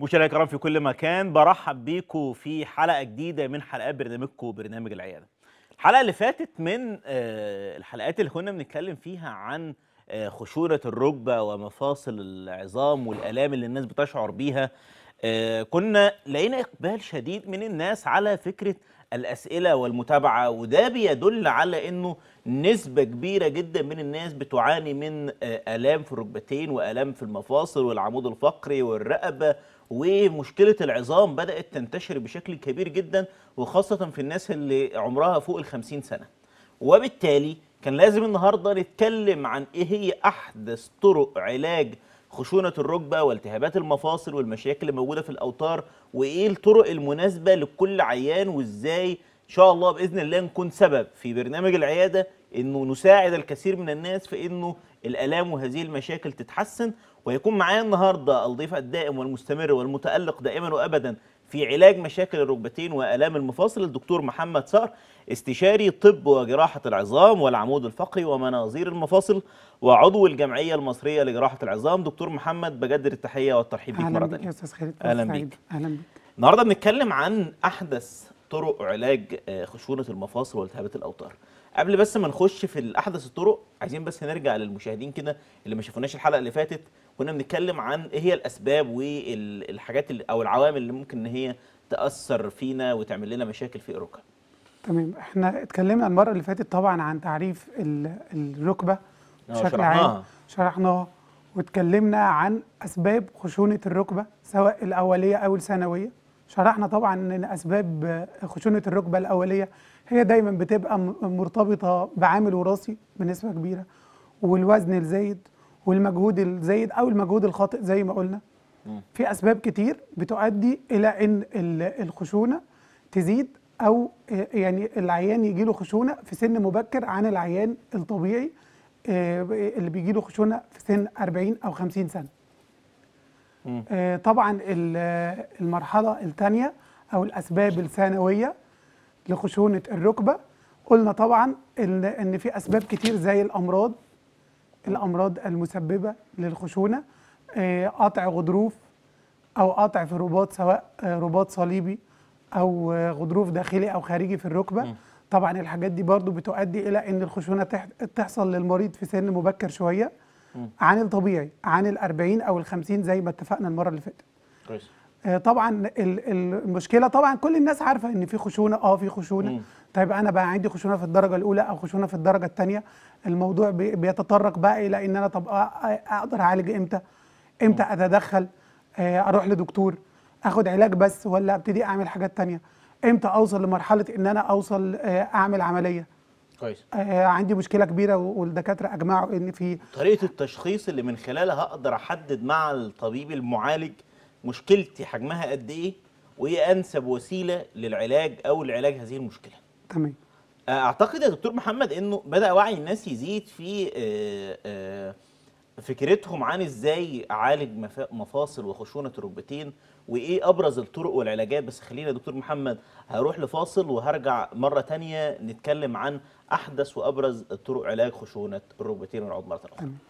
مشاهدينا الكرام في كل مكان برحب بيكم في حلقه جديده من حلقات برنامجكم برنامج العياده. الحلقه اللي فاتت من آه، الحلقات اللي كنا بنتكلم فيها عن آه، خشونه الركبه ومفاصل العظام والالام اللي الناس بتشعر بيها آه، كنا لقينا اقبال شديد من الناس على فكره الاسئله والمتابعه وده بيدل على انه نسبه كبيره جدا من الناس بتعاني من آه، الام في الركبتين والام في المفاصل والعمود الفقري والرقبه ومشكله العظام بدات تنتشر بشكل كبير جدا وخاصه في الناس اللي عمرها فوق ال 50 سنه وبالتالي كان لازم النهارده نتكلم عن ايه هي احدث طرق علاج خشونه الركبه والتهابات المفاصل والمشاكل اللي موجوده في الاوتار وايه الطرق المناسبه لكل عيان وازاي ان شاء الله باذن الله نكون سبب في برنامج العياده انه نساعد الكثير من الناس في انه الالام وهذه المشاكل تتحسن ويكون معايا النهارده الضيف الدائم والمستمر والمتالق دائما وابدا في علاج مشاكل الركبتين والام المفاصل الدكتور محمد صقر استشاري طب وجراحه العظام والعمود الفقري ومناظير المفاصل وعضو الجمعيه المصريه لجراحه العظام دكتور محمد بجدد التحيه والترحيب بيك اهلا مره بك يا ثانيه استاذ خالد أهلاً سعيد. بيك. اهلا بك النهارده بنتكلم عن احدث طرق علاج آه، خشونه المفاصل والتهابات الاوتار قبل بس ما نخش في الاحدث الطرق عايزين بس نرجع للمشاهدين كده اللي ما شافوناش الحلقه اللي فاتت كنا بنتكلم عن ايه هي الاسباب والحاجات اللي او العوامل اللي ممكن ان هي تاثر فينا وتعمل لنا مشاكل في الركب تمام احنا اتكلمنا المره اللي فاتت طبعا عن تعريف ال- الركبه آه، بشكل شرحناها. عام شرحناها واتكلمنا عن اسباب خشونه الركبه سواء الاوليه او الثانويه شرحنا طبعا ان اسباب خشونه الركبه الاوليه هي دايما بتبقى م- مرتبطه بعامل وراثي بنسبه كبيره والوزن الزايد والمجهود الزايد او المجهود الخاطئ زي ما قلنا في اسباب كتير بتؤدي الى ان ال- الخشونه تزيد او يعني العيان يجي له خشونه في سن مبكر عن العيان الطبيعي آه، اللي بيجي له خشونه في سن 40 او 50 سنه. مم. آه، طبعا ال- المرحله الثانيه او الاسباب الثانويه لخشونه الركبه قلنا طبعا ان ان في اسباب كتير زي الامراض الامراض المسببه للخشونه آه، قطع غضروف او قطع في رباط سواء آه، رباط صليبي او آه، غضروف داخلي او خارجي في الركبه طبعا الحاجات دي برضو بتؤدي الى ان الخشونه تح- تحصل للمريض في سن مبكر شويه عن الطبيعي عن ال 40 او ال 50 زي ما اتفقنا المره اللي فاتت كويس آه، طبعا ال- ال- المشكله طبعا كل الناس عارفه ان في خشونه اه في خشونه مم. طيب انا بقى عندي خشونه في الدرجه الاولى او خشونه في الدرجه الثانيه الموضوع بي- بيتطرق بقى الى ان انا طب أ- أ- اقدر اعالج امتى امتى اتدخل آه، اروح لدكتور اخد علاج بس ولا ابتدي اعمل حاجات تانية امتى اوصل لمرحله ان انا اوصل آه، اعمل عمليه كويس آه، عندي مشكله كبيره و- والدكاتره اجمعوا ان في طريقه التشخيص اللي من خلالها اقدر احدد مع الطبيب المعالج مشكلتي حجمها قد ايه وايه انسب وسيله للعلاج او لعلاج هذه المشكله تمام اعتقد يا دكتور محمد انه بدا وعي الناس يزيد في آه، آه، فكرتهم عن ازاي اعالج مفا- مفاصل وخشونه الركبتين وايه ابرز الطرق والعلاجات بس خلينا يا دكتور محمد هروح لفاصل وهرجع مره تانية نتكلم عن احدث وابرز طرق علاج خشونه الركبتين والعظم مره اخرى تمام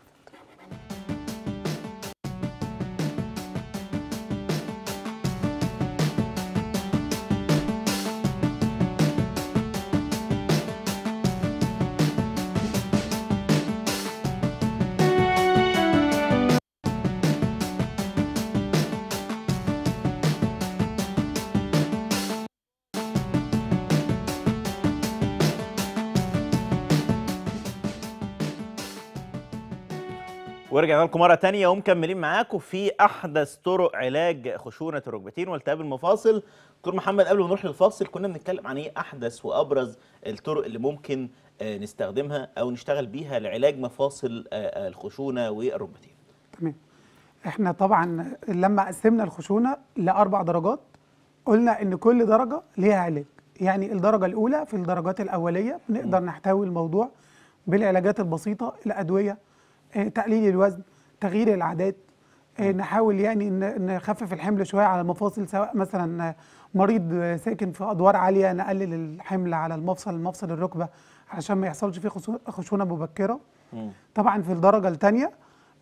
ورجعنا لكم مره تانية ومكملين معاكم في احدث طرق علاج خشونه الركبتين والتهاب المفاصل دكتور محمد قبل ما نروح للفاصل كنا بنتكلم عن ايه احدث وابرز الطرق اللي ممكن آه، نستخدمها او نشتغل بيها لعلاج مفاصل آه، آه، الخشونه والركبتين تمام احنا طبعا لما قسمنا الخشونه لاربع درجات قلنا ان كل درجه ليها علاج يعني الدرجه الاولى في الدرجات الاوليه بنقدر نحتوي الموضوع بالعلاجات البسيطه الادويه آه، تقليل الوزن تغيير العادات آه، نحاول يعني ن- نخفف الحمل شويه على المفاصل سواء مثلا آه، مريض آه، ساكن في ادوار عاليه نقلل الحمل على المفصل مفصل الركبه علشان ما يحصلش فيه خشو- خشونه مبكره طبعا في الدرجه الثانيه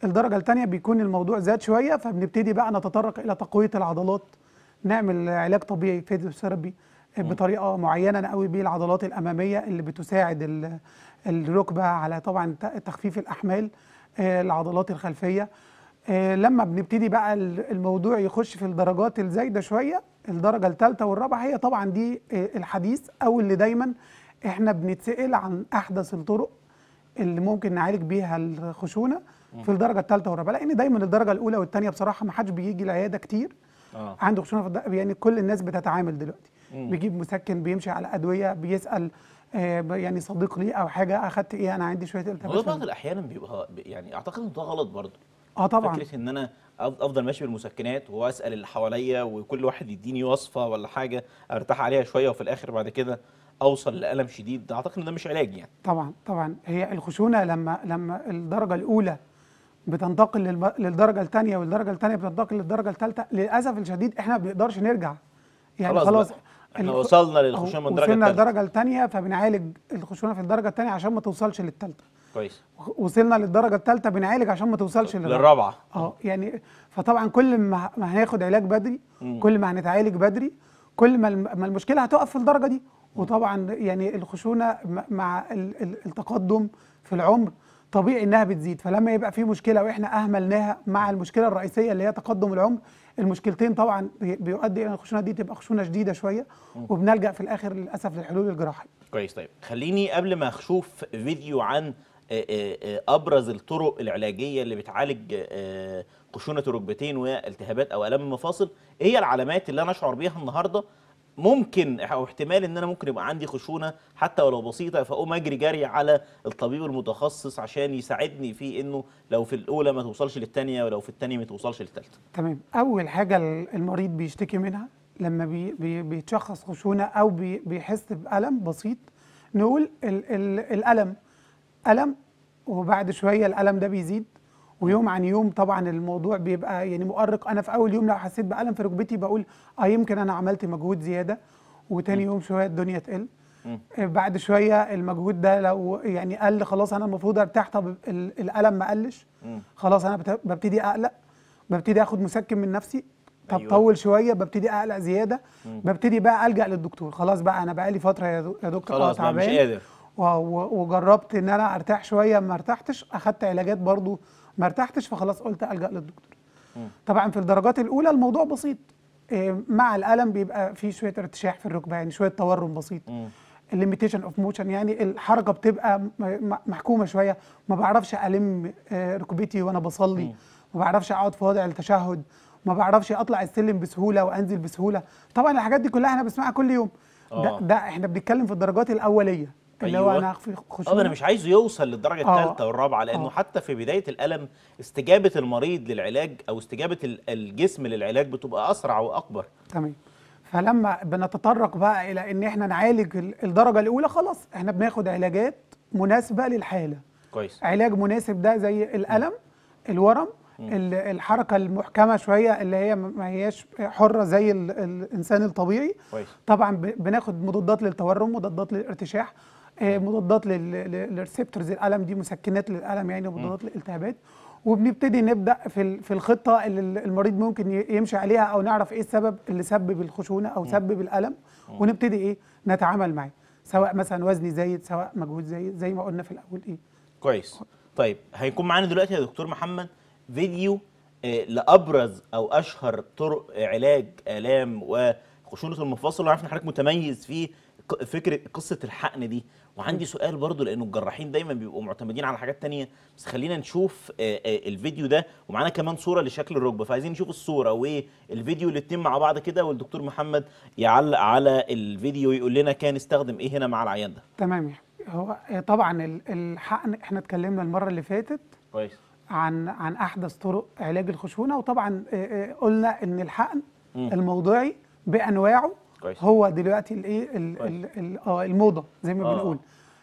الدرجه الثانيه بيكون الموضوع زاد شويه فبنبتدي بقى نتطرق الى تقويه العضلات نعمل علاج طبيعي فيزيوثيرابي بطريقه معينه نقوي بيه العضلات الاماميه اللي بتساعد ال- الركبه على طبعا ت- تخفيف الاحمال آه، العضلات الخلفيه آه، لما بنبتدي بقى ال- الموضوع يخش في الدرجات الزايده شويه الدرجه الثالثه والرابعه هي طبعا دي آه، الحديث او اللي دايما احنا بنتسال عن احدث الطرق اللي ممكن نعالج بيها الخشونه في الدرجه الثالثه والرابعه لان دايما الدرجه الاولى والثانيه بصراحه ما حدش بيجي العياده كتير اه عنده خشونه في الدرجه يعني كل الناس بتتعامل دلوقتي بيجيب مسكن بيمشي على ادويه بيسال آه، ب- يعني صديق ليه او حاجه اخدت ايه انا عندي شويه وده التهابات بعض في- الاحيان بيبقى يعني اعتقد ان ده غلط برضه اه طبعا فكره ان انا أف- افضل ماشي بالمسكنات واسال اللي حواليا وكل واحد يديني وصفه ولا حاجه ارتاح عليها شويه وفي الاخر بعد كده اوصل لالم شديد ده اعتقد ان ده مش علاج يعني طبعا طبعا هي الخشونه لما لما الدرجه الاولى بتنتقل للم- للدرجه الثانيه والدرجه الثانيه بتنتقل للدرجه الثالثه للاسف الشديد احنا ما بنقدرش نرجع يعني خلاص خلاص, بقى. احنا الخ- وصلنا للخشونه من أو الدرجه وصلنا الثالثه للدرجه الثانيه فبنعالج الخشونه في الدرجه الثانيه عشان ما توصلش للثالثه كويس وصلنا للدرجه الثالثه بنعالج عشان ما توصلش للرابعه للرابعه اه يعني فطبعا كل ما ما هناخد علاج بدري كل ما هنتعالج بدري كل ما الم- ما المشكله هتقف في الدرجه دي وطبعا يعني الخشونه م- مع ال- ال- التقدم في العمر طبيعي انها بتزيد فلما يبقى في مشكله واحنا اهملناها مع المشكله الرئيسيه اللي هي تقدم العمر المشكلتين طبعا بي- بيؤدي الى الخشونه دي تبقى خشونه شديده شويه وبنلجا في الاخر للاسف للحلول الجراحيه كويس طيب خليني قبل ما اشوف فيديو عن آه، آه، آه، ابرز الطرق العلاجيه اللي بتعالج آه، خشونه الركبتين والتهابات او الام المفاصل ايه هي العلامات اللي انا اشعر بيها النهارده ممكن او احتمال ان انا ممكن يبقى عندي خشونه حتى ولو بسيطه فاقوم اجري جري على الطبيب المتخصص عشان يساعدني في انه لو في الاولى ما توصلش للثانيه ولو في الثانيه ما توصلش للثالثه تمام اول حاجه ال- المريض بيشتكي منها لما بي بي بيتشخص خشونه او بي بيحس بالم بسيط نقول ال ال الالم الم وبعد شويه الالم ده بيزيد ويوم عن يوم طبعا الموضوع بيبقى يعني مؤرق انا في اول يوم لو حسيت بالم في ركبتي بقول اه يمكن انا عملت مجهود زياده وتاني يوم شويه الدنيا تقل آه، بعد شويه المجهود ده لو يعني قل خلاص انا المفروض ارتاح طب ال- الالم ما قلش خلاص انا بت- ببتدي اقلق ببتدي اخد مسكن من نفسي طب أيوة. طول شويه ببتدي اقلق زياده ببتدي بقى الجا للدكتور خلاص بقى انا بقى لي فتره يا دو- يا دكتور خلاص آه بقى مش تعبان قادر. و- و- وجربت ان انا ارتاح شويه ما ارتحتش اخدت علاجات برضو ما ارتحتش فخلاص قلت الجا للدكتور طبعا في الدرجات الاولى الموضوع بسيط إيه، مع الالم بيبقى في شويه ارتشاح في الركبه يعني شويه تورم بسيط الليميتيشن اوف موشن يعني الحركه بتبقى م- م- محكومه شويه ما بعرفش الم آه، ركبتي وانا بصلي ما بعرفش اقعد في وضع التشهد ما بعرفش اطلع السلم بسهوله وانزل بسهوله طبعا الحاجات دي كلها احنا بنسمعها كل يوم آه. ده, ده احنا بنتكلم في الدرجات الاوليه اللي هو أيوة. انا في اه خشونه انا مش عايزه يوصل للدرجه آه. الثالثه والرابعه لانه آه. حتى في بدايه الالم استجابه المريض للعلاج او استجابه ال- الجسم للعلاج بتبقى اسرع واكبر تمام فلما بنتطرق بقى الى ان احنا نعالج ال- الدرجه الاولى خلاص احنا بناخد علاجات مناسبه للحاله كويس علاج مناسب ده زي الالم الورم ال- الحركه المحكمه شويه اللي هي ما ما هياش حره زي ال- الانسان الطبيعي كويس طبعا ب- بناخد مضادات للتورم مضادات للارتشاح آه، مضادات للريسبتورز الالم دي مسكنات للالم يعني مضادات للالتهابات وبنبتدي نبدا في ال- في الخطه اللي ال- المريض ممكن ي- يمشي عليها او نعرف ايه السبب اللي سبب الخشونه او سبب الالم ونبتدي ايه نتعامل معاه سواء مثلا وزني زايد سواء مجهود زايد زي ما قلنا في الاول ايه كويس طيب هيكون معانا دلوقتي يا دكتور محمد فيديو آه، لابرز او اشهر طرق علاج الام وخشونه المفاصل وعارف ان حضرتك متميز في ق- فكره قصه الحقن دي وعندي سؤال برضو لانه الجراحين دايما بيبقوا معتمدين على حاجات تانية بس خلينا نشوف آه، آه، الفيديو ده ومعانا كمان صوره لشكل الركبه فعايزين نشوف الصوره والفيديو الاتنين مع بعض كده والدكتور محمد يعلق على الفيديو يقول لنا كان استخدم ايه هنا مع العيان ده تمام يا حبيبي. هو آه، طبعا ال- الحقن احنا اتكلمنا المره اللي فاتت كويس عن عن احدث طرق علاج الخشونه وطبعا آه، آه، قلنا ان الحقن الموضعي بانواعه كويس. هو دلوقتي الايه ال- كويس. ال- ال- اه الموضه زي ما آه. بنقول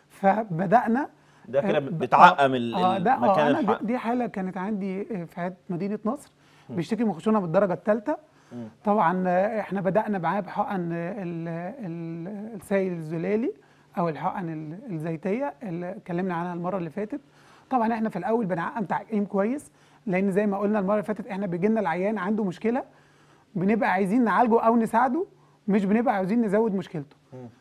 فبدانا ده كده آه، بتعقم ال- اه ده المكان اه انا الحقن. دي- دي حاله كانت عندي آه، في عيادة مدينه نصر بيشتكي من خشونه بالدرجه الثالثه طبعا آه، احنا بدانا معاه بحقن آه، ال- ال- السائل الزلالي او الحقن ال- الزيتيه اللي اتكلمنا عنها المره اللي فاتت طبعا احنا في الاول بنعقم تعقيم كويس لان زي ما قلنا المره اللي فاتت احنا بيجي لنا العيان عنده مشكله بنبقى عايزين نعالجه او نساعده مش بنبقى عاوزين نزود مشكلته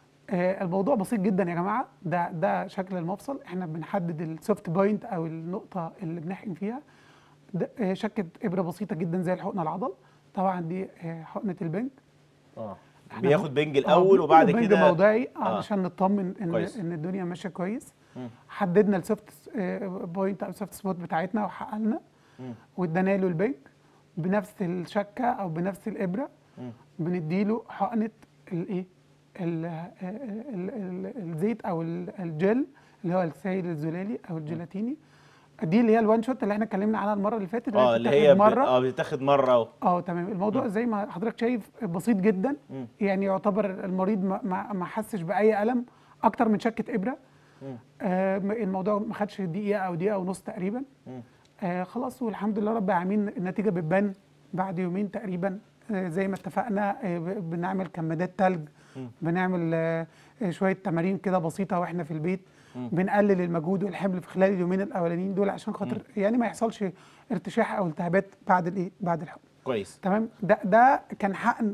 آه الموضوع بسيط جدا يا جماعه ده ده شكل المفصل احنا بنحدد السوفت بوينت او النقطه اللي بنحقن فيها ده آه شكه ابره بسيطه جدا زي الحقنه العضل طبعا دي آه حقنه البنج اه إحنا بياخد بنج آه، الاول بندي وبعد بنج كده موضعي آه. علشان نطمن ان كويس. ان الدنيا ماشيه كويس مم. حددنا السوفت بوينت او السوفت سبوت بتاعتنا وحققنا مم. وادانا له البنج بنفس الشكه او بنفس الابره مم. بنديله حقنه الايه ال- ال- ال- ال- الزيت او ال- الجل اللي هو السائل الزلالي او الجيلاتيني دي اللي هي الوان شوت اللي احنا اتكلمنا عنها المره اللي فاتت اه اللي بتتاخد هي ب... مره اه بتاخد مره و... اه تمام الموضوع زي ما حضرتك شايف بسيط جدا مم. يعني يعتبر المريض ما, ما, ما حسش باي الم اكتر من شكه ابره مم. آه م- الموضوع ما خدش دقيقه او دقيقه ونص تقريبا مم. آه خلاص والحمد لله رب العالمين النتيجه بتبان بعد يومين تقريبا آه زي ما اتفقنا آه ب- بنعمل كمادات تلج مم. بنعمل آه آه، شويه تمارين كده بسيطه واحنا في البيت مم. بنقلل المجهود والحمل في خلال اليومين الاولانيين دول عشان خاطر يعني ما يحصلش ارتشاح او التهابات بعد الايه بعد الحقن كويس تمام ده ده كان حقن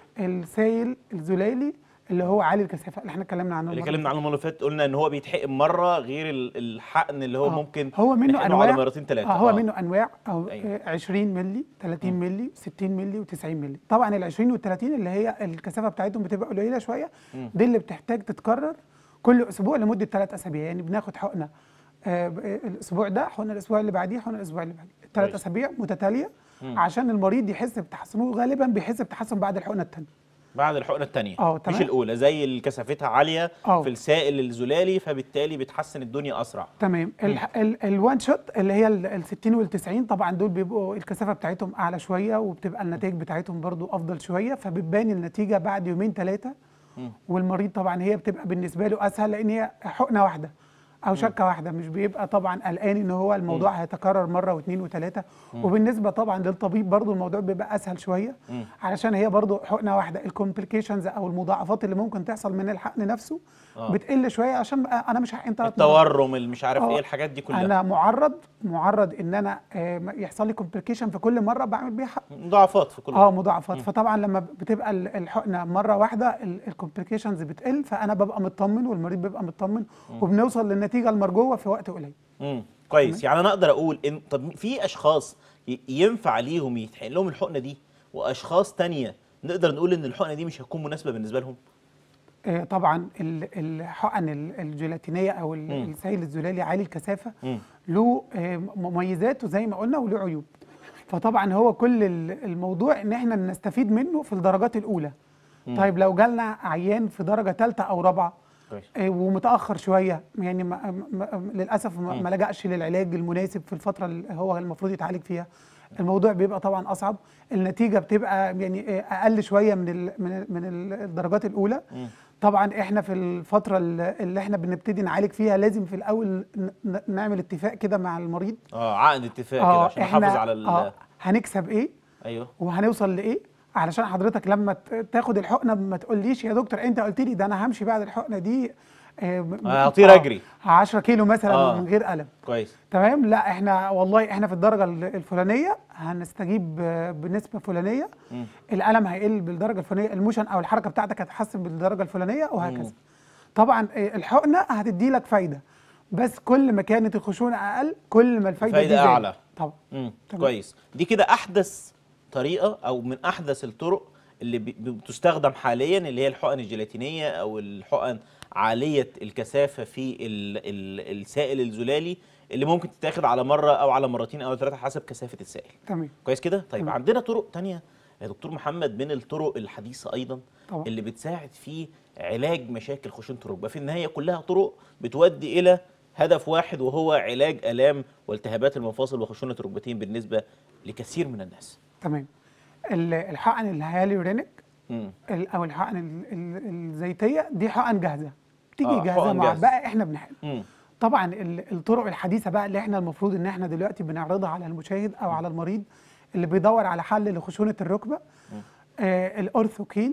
السائل الزلالي اللي هو عالي الكثافه اللي احنا اتكلمنا عنه اللي المرة اتكلمنا عنه المره اللي فاتت قلنا ان هو بيتحقن مره غير ال- الحقن اللي هو آه. ممكن هو منه نحقنه انواع على مرتين ثلاثه آه هو منه انواع او أيوة. أيوة. 20 مللي 30 مللي 60 مللي و90 مللي طبعا ال 20 وال 30 اللي هي الكثافه بتاعتهم بتبقى قليله شويه مم. دي اللي بتحتاج تتكرر كل اسبوع لمده ثلاث اسابيع يعني بناخد حقنه آه ب- آه، الاسبوع ده حقنه الاسبوع اللي بعديه حقنه الاسبوع اللي بعديه ثلاث كويس. اسابيع متتاليه مم. عشان المريض يحس بتحسن وغالبا بيحس بتحسن بعد الحقنه الثانيه بعد الحقنه الثانيه آه، مش تمام. الاولى زي اللي كثافتها عاليه آه. في السائل الزلالي فبالتالي بتحسن الدنيا اسرع تمام ال- ال- الوان شوت اللي هي ال ال 60 وال 90 طبعا دول بيبقوا الكثافه بتاعتهم اعلى شويه وبتبقى النتائج بتاعتهم برضو افضل شويه فبتبان النتيجه بعد يومين ثلاثه مم. والمريض طبعا هي بتبقى بالنسبه له اسهل لان هي حقنه واحده او شكه واحده مش بيبقى طبعا قلقان ان هو الموضوع هيتكرر مره واثنين وثلاثه وبالنسبه طبعا للطبيب برضو الموضوع بيبقى اسهل شويه مم. علشان هي برضو حقنه واحده الكومبليكيشنز او المضاعفات اللي ممكن تحصل من الحقن نفسه آه. بتقل شويه عشان بقى انا مش هحقن ثلاث مرات التورم اللي مش عارف آه. ايه الحاجات دي كلها انا معرض معرض ان انا آه، يحصل لي كومبليكيشن في كل مره بعمل بيها حق مضاعفات في كل اه مضاعفات فطبعا لما بتبقى ال- الحقنه مره واحده الكومبليكيشنز بتقل فانا ببقى مطمن والمريض بيبقى مطمن وبنوصل للنتيجه المرجوه في وقت قليل امم كويس يعني انا اقدر اقول ان طب في اشخاص ي- ينفع ليهم يتحقن لهم الحقنه دي واشخاص تانية نقدر نقول ان الحقنه دي مش هتكون مناسبه بالنسبه لهم آه، طبعا ال- الحقن ال- الجيلاتينيه او ال- مم. السائل الزلالي عالي الكثافه مم. له آه، مميزات وزي ما قلنا وله عيوب فطبعا هو كل ال- الموضوع ان احنا نستفيد منه في الدرجات الاولى طيب لو جالنا عيان في درجه ثالثه او رابعه كويس آه، ومتاخر شويه يعني ما ما للاسف ما ما لجاش للعلاج المناسب في الفتره اللي هو المفروض يتعالج فيها الموضوع بيبقى طبعا اصعب النتيجه بتبقى يعني آه، اقل شويه من ال من ال من ال- الدرجات الاولى مم. طبعا احنا في الفتره اللي اللي احنا بنبتدي نعالج فيها لازم في الاول ن- ن- نعمل اتفاق كده مع المريض اه عقد اتفاق كده عشان نحافظ على ال اه هنكسب ايه ايوه وهنوصل لايه علشان حضرتك لما ت- تاخد الحقنه ما تقوليش يا دكتور انت قلت لي ده انا همشي بعد الحقنه دي آه، م- آه، هطير آه، أجري. 10 كيلو مثلا آه. من غير الم كويس تمام لا احنا والله احنا في الدرجه ال- الفلانيه هنستجيب آه، بنسبه فلانيه مم. الالم هيقل بالدرجه الفلانيه الموشن او الحركه بتاعتك هتتحسن بالدرجه الفلانيه مم. وهكذا طبعا آه، الحقنه هتدي لك فايده بس كل ما كانت الخشونه اقل كل ما الفايده الفايدة دي زادت. أعلى. طبعا امم تمام. كويس دي كده احدث طريقه او من احدث الطرق اللي بي- بتستخدم حاليا اللي هي الحقن الجيلاتينيه او الحقن عاليه الكثافه في ال ال السائل الزلالي اللي ممكن تتاخد على مره او على مرتين او ثلاثه حسب كثافه السائل تمام كويس كده طيب تمام. عندنا طرق تانية يا دكتور محمد من الطرق الحديثه ايضا طبعا. اللي بتساعد في علاج مشاكل خشونه الركبه في النهايه كلها طرق بتودي الى هدف واحد وهو علاج الام والتهابات المفاصل وخشونه الركبتين بالنسبه لكثير من الناس تمام ال- الحقن الهيالورينيك امم ال- او الحقن ال- ال- الزيتيه دي حقن جاهزه بتيجي آه، جاهزه حقن مع جاهزة. بقى احنا بنحقن امم طبعا ال- الطرق الحديثه بقى اللي احنا المفروض ان احنا دلوقتي بنعرضها على المشاهد او على المريض اللي بيدور على حل لخشونه الركبه آه الاورثوكين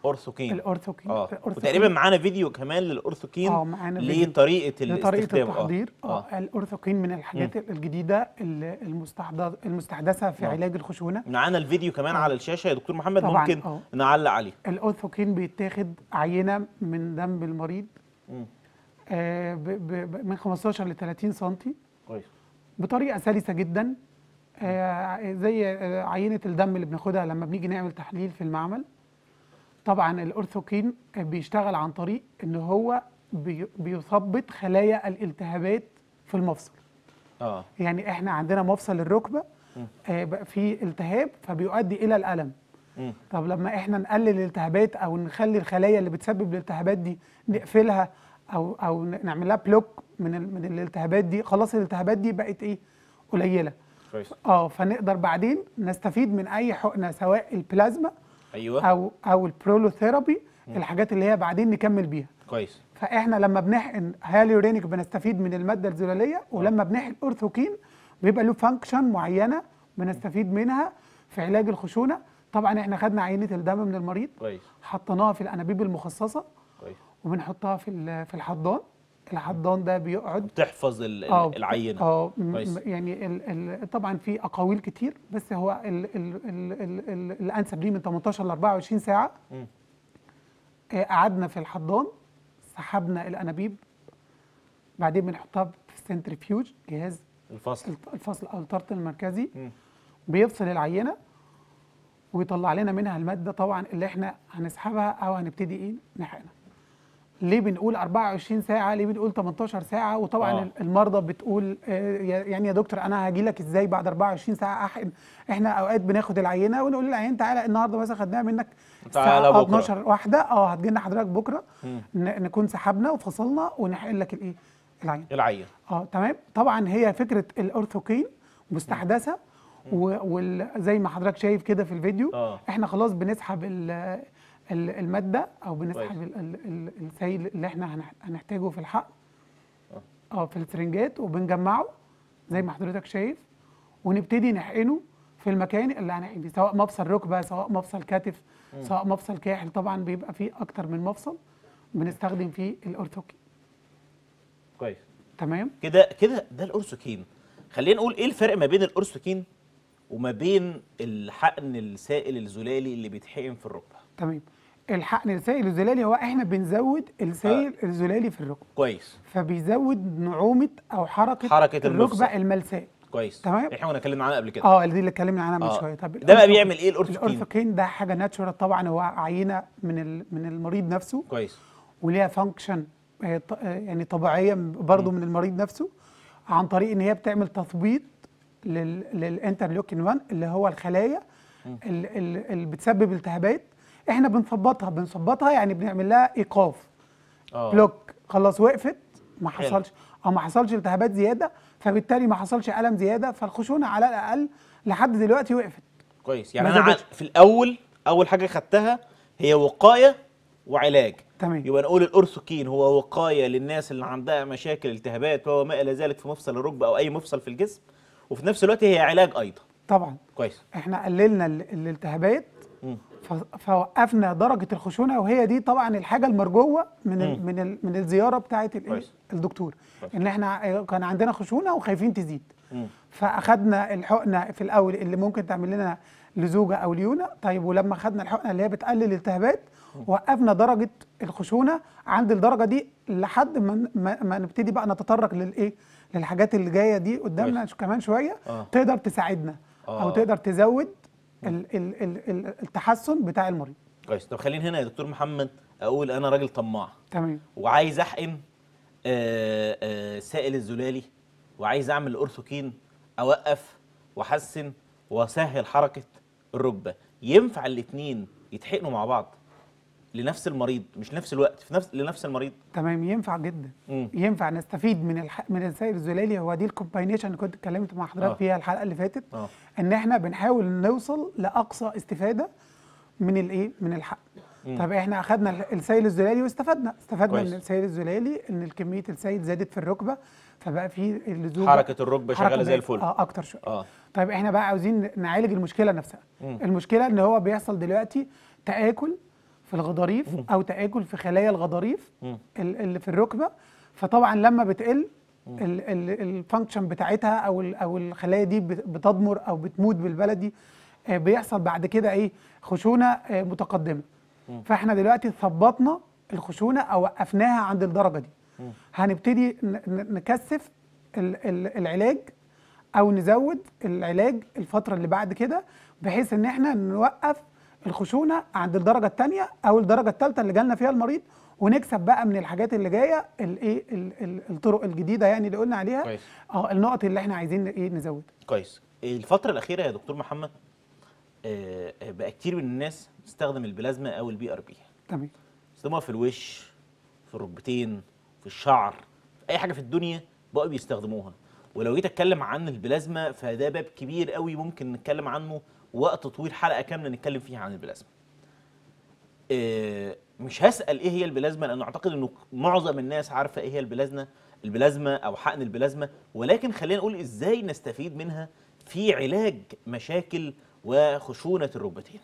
اورثوكين الاورثوكين اه الأورثوكين. وتقريبا معانا فيديو كمان للاورثوكين اه معانا فيديو. لطريقه لطريقه الاستخدام التحضير اه, اه الاورثوكين من الحاجات الجديده ال- المستحدث المستحدثه في آه. علاج الخشونه معانا الفيديو كمان آه. على الشاشه يا دكتور محمد طبعاً، ممكن آه. نعلق عليه الاورثوكين بيتاخد عينه من دم المريض مم. آه ب ب ب من 15 ل 30 سم كويس بطريقه سلسه جدا آه زي آه عينه الدم اللي بناخدها لما بنيجي نعمل تحليل في المعمل طبعا الاورثوكين آه، بيشتغل عن طريق ان هو بي بيثبط خلايا الالتهابات في المفصل اه يعني احنا عندنا مفصل الركبه آه بقى فيه التهاب فبيؤدي الى الالم مم. طب لما احنا نقلل الالتهابات او نخلي الخلايا اللي بتسبب الالتهابات دي نقفلها او او ن- نعمل لها بلوك من ال من الالتهابات دي خلاص الالتهابات دي بقت ايه قليله كويس اه فنقدر بعدين نستفيد من اي حقنه سواء البلازما ايوه او او البرولوثيرابي الحاجات اللي هي بعدين نكمل بيها كويس فاحنا لما بنحقن هاليورينيك بنستفيد من الماده الزلاليه ولما بنحقن اورثوكين بيبقى له فانكشن معينه بنستفيد منها في علاج الخشونه طبعا احنا خدنا عينه الدم من المريض كويس حطيناها في الانابيب المخصصه كويس وبنحطها في ال- في الحضان الحضان ده بيقعد تحفظ ال- ال- اه العينه اه م- كويس. م- يعني ال ال طبعا في اقاويل كتير بس هو ال ال ال ال ال الانسب ليه من 18 ل 24 ساعه مم. آه، قعدنا في الحضان سحبنا الانابيب بعدين بنحطها في السنترفيوج جهاز الفصل الت- الفصل او الطرد المركزي مم. بيفصل العينه ويطلع لنا منها الماده طبعا اللي احنا هنسحبها او هنبتدي ايه نحقنها ليه بنقول 24 ساعه ليه بنقول 18 ساعه وطبعا آه. آه. المرضى بتقول آه، يا- يعني يا دكتور انا هاجي لك ازاي بعد 24 ساعه احقن احنا اوقات بناخد العينه ونقول للعيان تعالى النهارده مثلا خدناها منك تعالى الساعة بكرة. 12 واحده اه هتجي لنا حضرتك بكره مم. ن- نكون سحبنا وفصلنا ونحقن لك الايه العينه العينه اه تمام طبعا هي فكره الاورثوكين مستحدثه وزي ما حضرتك شايف كده في الفيديو آه. احنا خلاص بنسحب ال ال الماده او كويس. بنسحب ال- ال- ال- السيل اللي احنا هنح- هنحتاجه في الحقن اه في السرنجات وبنجمعه زي ما حضرتك شايف ونبتدي نحقنه في المكان اللي هنحقن فيه سواء مفصل ركبه سواء مفصل كتف سواء مفصل كاحل طبعا بيبقى فيه اكتر من مفصل بنستخدم فيه الاورثوكين كويس تمام كده كده ده الاورثوكين خلينا نقول ايه الفرق ما بين الاورثوكين وما بين الحقن السائل الزلالي اللي بيتحقن في الركبه تمام الحقن السائل الزلالي هو احنا بنزود السائل آه. الزلالي في الركبه كويس فبيزود نعومه او حركه حركة المفصل. الركبه الملساء كويس تمام. احنا كنا اتكلمنا عنها قبل كده اه دي اللي اتكلمنا عنها من آه. شويه طب ده بقى الأورثوكين- بيعمل ايه الاورثوكين الاورثوكين ده حاجه ناتشورال طبعا هو عينه من ال- من المريض نفسه كويس وليها فانكشن يعني طبيعيه برضه من المريض نفسه عن طريق ان هي بتعمل تثبيط لل- للانترلوكين 1 اللي هو الخلايا ال- ال- اللي بتسبب التهابات احنا بنثبطها بنثبطها يعني بنعمل لها ايقاف اه بلوك خلاص وقفت ما حلو. حصلش او ما حصلش التهابات زياده فبالتالي ما حصلش الم زياده فالخشونه على الاقل لحد دلوقتي وقفت كويس يعني ما انا ع- زادتش. في الاول اول حاجه خدتها هي وقايه وعلاج تمام يبقى نقول الاورثوكين هو وقايه للناس اللي عندها مشاكل التهابات وما الى ذلك في مفصل الركبه او اي مفصل في الجسم وفي نفس الوقت هي علاج ايضا طبعا كويس احنا قللنا ال- الالتهابات مم. ف- فوقفنا درجه الخشونه وهي دي طبعا الحاجه المرجوه من ال من ال من الزياره بتاعه الايه كويس. الدكتور كويس. ان احنا كان عندنا خشونه وخايفين تزيد مم. فاخدنا الحقنه في الاول اللي ممكن تعمل لنا لزوجه او ليونه طيب ولما خدنا الحقنه اللي هي بتقلل الالتهابات وقفنا درجه الخشونه عند الدرجه دي لحد ما ما, ما نبتدي بقى نتطرق للايه للحاجات اللي جايه دي قدامنا كويس. كمان شويه آه. تقدر تساعدنا آه. او تقدر تزود ال ال ال ال التحسن بتاع المريض كويس طب خليني هنا يا دكتور محمد اقول انا راجل طماع تمام وعايز احقن آه، آه، سائل الزلالي وعايز اعمل اورثوكين اوقف واحسن واسهل حركه الركبه ينفع الاثنين يتحقنوا مع بعض لنفس المريض مش نفس الوقت في نفس لنفس المريض تمام ينفع جدا مم. ينفع نستفيد من الح... من السائل الزلالي هو دي الكومباينيشن اللي كنت اتكلمت مع حضرتك آه. فيها الحلقه اللي فاتت اه ان احنا بنحاول نوصل لاقصى استفاده من الايه من الحق مم. طب احنا اخذنا ال- السائل الزلالي واستفدنا استفدنا كويس. من السائل الزلالي ان كميه السائل زادت في الركبه فبقى في اللزوم حركه الركبه شغاله زي بقت- الفل اه اكتر شويه اه طيب احنا بقى عاوزين نعالج المشكله نفسها مم. المشكله ان هو بيحصل دلوقتي تاكل في الغضاريف او تاكل في خلايا الغضاريف مم. ال- اللي في الركبه فطبعا لما بتقل الفانكشن بتاعتها او ال- او الخلايا دي بت- بتضمر او بتموت بالبلدي آه، بيحصل بعد كده ايه خشونه آه، متقدمه فاحنا دلوقتي ثبطنا الخشونه او وقفناها عند الدرجه دي هنبتدي ن- ن- نكثف ال- ال- العلاج او نزود العلاج الفتره اللي بعد كده بحيث ان احنا نوقف الخشونه عند الدرجه الثانيه او الدرجه الثالثه اللي جالنا فيها المريض ونكسب بقى من الحاجات اللي جايه الايه ال- ال- الطرق الجديده يعني اللي قلنا عليها كويس. اه النقط اللي احنا عايزين ايه نزود كويس الفترة الأخيرة يا دكتور محمد آه، آه، بقى كتير من الناس تستخدم البلازما أو البي ار بي تمام يستخدموها في الوش في الركبتين في الشعر في أي حاجة في الدنيا بقوا بيستخدموها ولو جيت أتكلم عن البلازما فده باب كبير قوي ممكن نتكلم عنه وقت طويل حلقة كاملة نتكلم فيها عن البلازما آه، مش هسأل ايه هي البلازما لانه اعتقد انه معظم الناس عارفه ايه هي البلازما البلازما او حقن البلازما ولكن خلينا نقول ازاي نستفيد منها في علاج مشاكل وخشونه الركبتين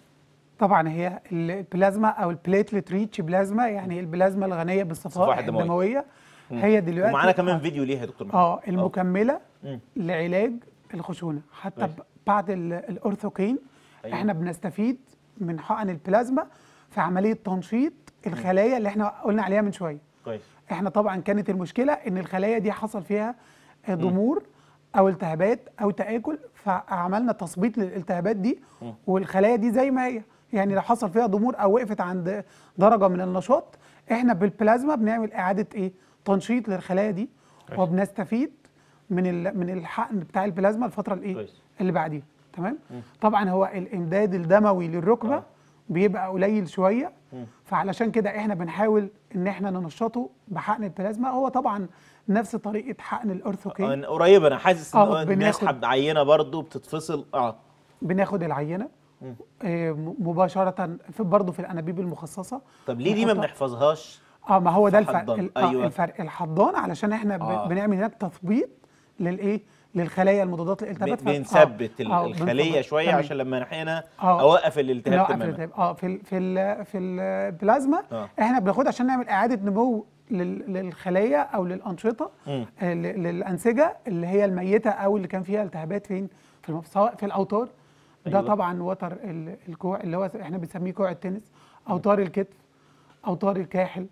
طبعا هي البلازما او البليتلت ريتش بلازما يعني البلازما الغنيه الصفائح بالصفائح الدموية. الدمويه هي دلوقتي ومعانا كمان آه. فيديو ليها يا دكتور محمد اه المكمله مم. لعلاج الخشونه حتى ماشي. ب- بعد ال- الاورثوكين أيوة. احنا بنستفيد من حقن البلازما في عمليه تنشيط الخلايا اللي احنا قلنا عليها من شويه كويس احنا طبعا كانت المشكله ان الخلايا دي حصل فيها ضمور او التهابات او تاكل فعملنا تثبيط للالتهابات دي والخلايا دي زي ما هي يعني لو حصل فيها ضمور او وقفت عند درجه من النشاط احنا بالبلازما بنعمل اعاده ايه تنشيط للخلايا دي كويس. وبنستفيد من ال- من الحقن بتاع البلازما الفتره الايه كويس. اللي بعديها تمام طبعا هو الامداد الدموي للركبه آه. بيبقى قليل شويه فعلشان كده احنا بنحاول ان احنا ننشطه بحقن البلازما هو طبعا نفس طريقه حقن الاورثوكين آه، قريب انا حاسس ان آه، آه، الناس بناخد- حب عينه برضو بتتفصل اه بناخد العينه آه، م- مباشره في برضه في الانابيب المخصصه طب ليه دي ما نحطها- بنحفظهاش اه ما هو ده في الفرق حضان. ال- آه، أيوة. الفرق الحضان علشان احنا ب- آه. بنعمل هناك تثبيط للايه للخلايا المضادات للالتهابات ف- بنثبت ال- آه، الخليه بنثبت. شويه تمام. عشان لما هنا آه. اوقف الالتهاب نوقف تماما الالتهاب. اه في ال في ال في البلازما آه. احنا بناخدها عشان نعمل اعاده نمو لل- للخلايا او للانشطه مم. آه، ل- للانسجه اللي هي الميته او اللي كان فيها التهابات فين في المف... سواء في الاوتار ده أيوة. طبعا وتر ال- الكوع اللي هو احنا بنسميه كوع التنس اوتار الكتف اوتار الكاحل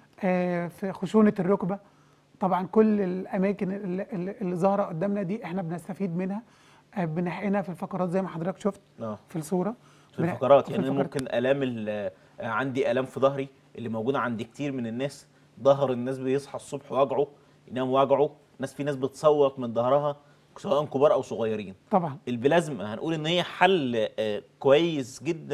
آه في خشونه الركبه طبعا كل الاماكن اللي, اللي اللي ظاهره قدامنا دي احنا بنستفيد منها آه بنحقنها في الفقرات زي ما حضرتك شفت اه في الصوره في بنح- الفقرات في يعني أنا الفقرات. ممكن الام ال- آه، عندي الام في ظهري اللي موجوده عند كتير من الناس ظهر الناس بيصحى الصبح وجعه ينام وجعه ناس في ناس بتصوت من ظهرها سواء كبار او صغيرين طبعا البلازما هنقول ان هي حل آه، كويس جدا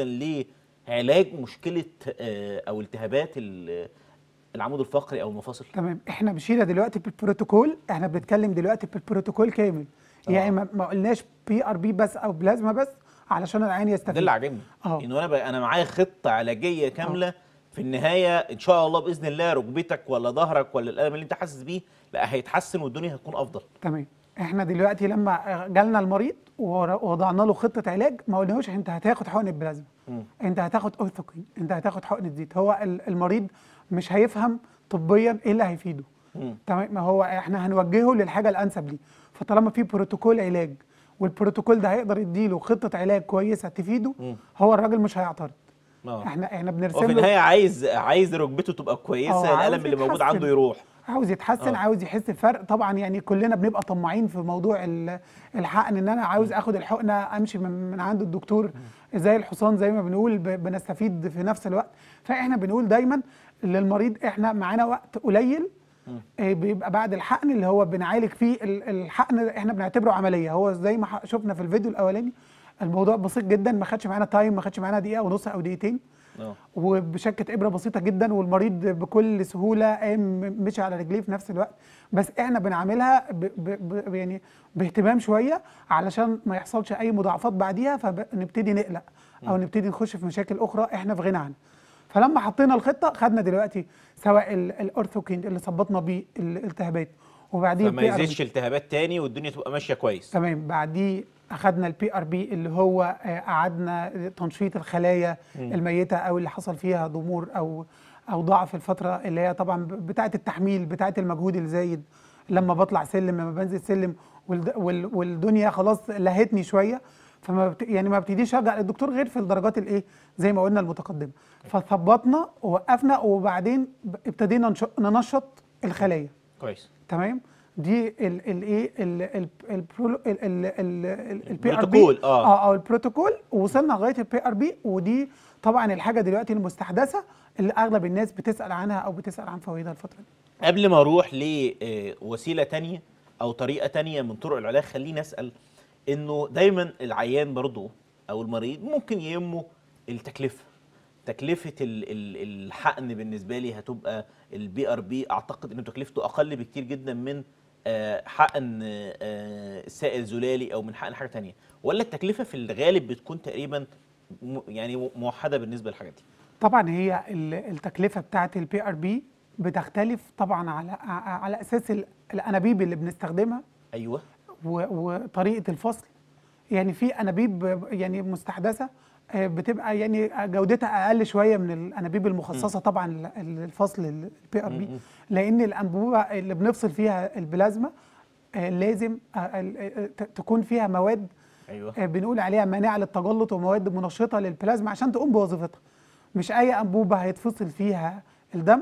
لعلاج مشكله آه، او التهابات ال- العمود الفقري او المفاصل تمام احنا مشينا دلوقتي بالبروتوكول احنا بنتكلم دلوقتي بالبروتوكول كامل يعني ما, ما قلناش بي ار بي بس او بلازما بس علشان العين يستفيد ده اللي عاجبني اه. انه انا بقى انا معايا خطه علاجيه كامله في النهايه ان شاء الله باذن الله ركبتك ولا ظهرك ولا الالم اللي انت حاسس بيه لا هيتحسن والدنيا هتكون افضل تمام احنا دلوقتي لما جالنا المريض ووضعنا له خطه علاج ما قلناهوش انت هتاخد حقن البلازما انت هتاخد اورثوكين انت هتاخد حقن زيت هو ال- المريض مش هيفهم طبيا ايه اللي هيفيده مم. تمام ما هو احنا هنوجهه للحاجه الانسب ليه فطالما في بروتوكول علاج والبروتوكول ده هيقدر يديله خطه علاج كويسه تفيده هو الراجل مش هيعترض اه احنا احنا هو بنرسم في له النهايه عايز عايز ركبته تبقى اه، كويسه عاوز الالم اللي موجود يتحسن. عنده يروح عاوز يتحسن اه. عاوز يحس بفرق طبعا يعني كلنا بنبقى طماعين في موضوع ال- الحقن ان انا عاوز اخد الحقنه امشي من, من عند الدكتور زي الحصان زي ما بنقول ب- بنستفيد في نفس الوقت فاحنا بنقول دايما للمريض احنا معانا وقت قليل آه، بيبقى بعد الحقن اللي هو بنعالج فيه ال- الحقن احنا بنعتبره عمليه هو زي ما ح- شفنا في الفيديو الاولاني الموضوع بسيط جدا ما خدش معانا تايم ما خدش معانا دقيقه ونص او دقيقتين اه وبشكه ابره بسيطه جدا والمريض بكل سهوله قام مشي على رجليه في نفس الوقت بس احنا بنعملها ب ب ب يعني باهتمام شويه علشان ما يحصلش اي مضاعفات بعديها فنبتدي نقلق او نبتدي نخش في مشاكل اخرى احنا في غنى عنها فلما حطينا الخطه خدنا دلوقتي سواء ال- الاورثوكين اللي ظبطنا بيه الالتهابات وبعديه فما البي آر بي. يزيدش التهابات تاني والدنيا تبقى ماشيه كويس تمام بعديه اخذنا البي ار بي اللي هو آه، قعدنا تنشيط الخلايا الميته او اللي حصل فيها ضمور او او ضعف الفتره اللي هي طبعا بتاعه التحميل بتاعه المجهود الزايد لما بطلع سلم لما بنزل سلم والد- وال- والدنيا خلاص لهتني شويه فما بت... يعني ما ببتديش ارجع للدكتور غير في الدرجات الايه زي ما قلنا المتقدمه فثبطنا ووقفنا وبعدين ب- ابتدينا نش- ننشط الخلايا كويس تمام دي الايه البي ار بي البروتوكول، آه. اه اه البروتوكول ووصلنا لغايه البي ار بي ودي طبعا الحاجه دلوقتي المستحدثه اللي اغلب الناس بتسال عنها او بتسال عن فوائدها الفتره دي قبل ما اروح لوسيله تانية او طريقه تانية من طرق العلاج خليني اسال انه دايما العيان برضه او المريض ممكن يهمه التكلفه تكلفه ال- ال- الحقن بالنسبه لي هتبقى البي ار بي اعتقد انه تكلفته اقل بكتير جدا من آه، حقن آه، السائل الزلالي او من حقن حاجه تانية ولا التكلفه في الغالب بتكون تقريبا م- يعني موحده بالنسبه للحاجات دي طبعا هي ال- التكلفه بتاعه البي ار بي بتختلف طبعا على ع- على اساس ال- الانابيب اللي بنستخدمها ايوه و- وطريقه الفصل يعني في انابيب يعني مستحدثه آه، بتبقى يعني جودتها اقل شويه من الانابيب المخصصه طبعا ل- للفصل البي ار بي لان الانبوبه اللي بنفصل فيها البلازما آه، لازم آه، ال- آه، ت- تكون فيها مواد ايوه آه، بنقول عليها مانعه للتجلط ومواد منشطه للبلازما عشان تقوم بوظيفتها مش اي انبوبه هيتفصل فيها الدم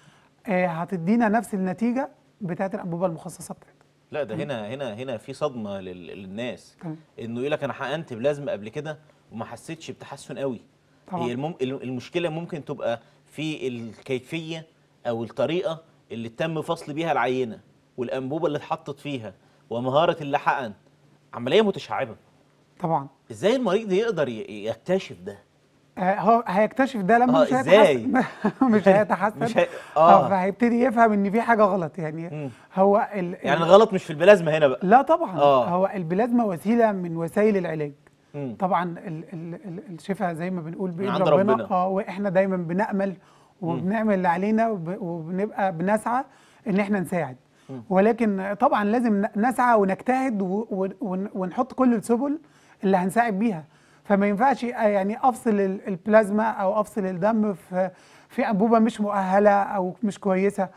آه، هتدينا نفس النتيجه بتاعت الانبوبه المخصصه بتاعتها لا ده هنا هنا هنا في صدمه لل- للناس تمام. انه يقول لك انا حقنت بلازما قبل كده وما حسيتش بتحسن قوي طبعا. هي المم... المشكله ممكن تبقى في الكيفيه او الطريقه اللي تم فصل بيها العينه والانبوبه اللي اتحطت فيها ومهاره اللي حقن عمليه متشعبه طبعا ازاي المريض يقدر ي- يكتشف ده آه، هو هيكتشف ده لما آه، مش إزاي؟ هيتحسن مش هيتحسن مش هي- آه. اه فهيبتدي يفهم ان في حاجه غلط يعني مم. هو ال... يعني ال- الغلط مش في البلازما هنا بقى لا طبعا آه. هو البلازما وسيله من وسائل العلاج مم. طبعا ال ال ال الشفاء زي ما بنقول بايد عند ربنا, ربنا. اه واحنا دايما بنامل وبنعمل اللي علينا وب- وبنبقى بنسعى ان احنا نساعد ولكن طبعا لازم ن- نسعى ونجتهد و- و- ون- ونحط كل السبل اللي هنساعد بيها فما ينفعش يعني افصل ال- البلازما او افصل الدم في في انبوبه مش مؤهله او مش كويسه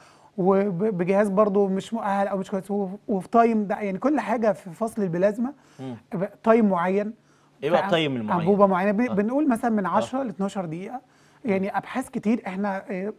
وبجهاز برضو مش مؤهل او مش كويس وف- وفي تايم ده يعني كل حاجه في فصل البلازما ب- تايم معين ايه بقى في التايم المعين؟ انبوبه معينه بن- بنقول مثلا من 10 ل 12 دقيقه يعني ابحاث كتير احنا آه،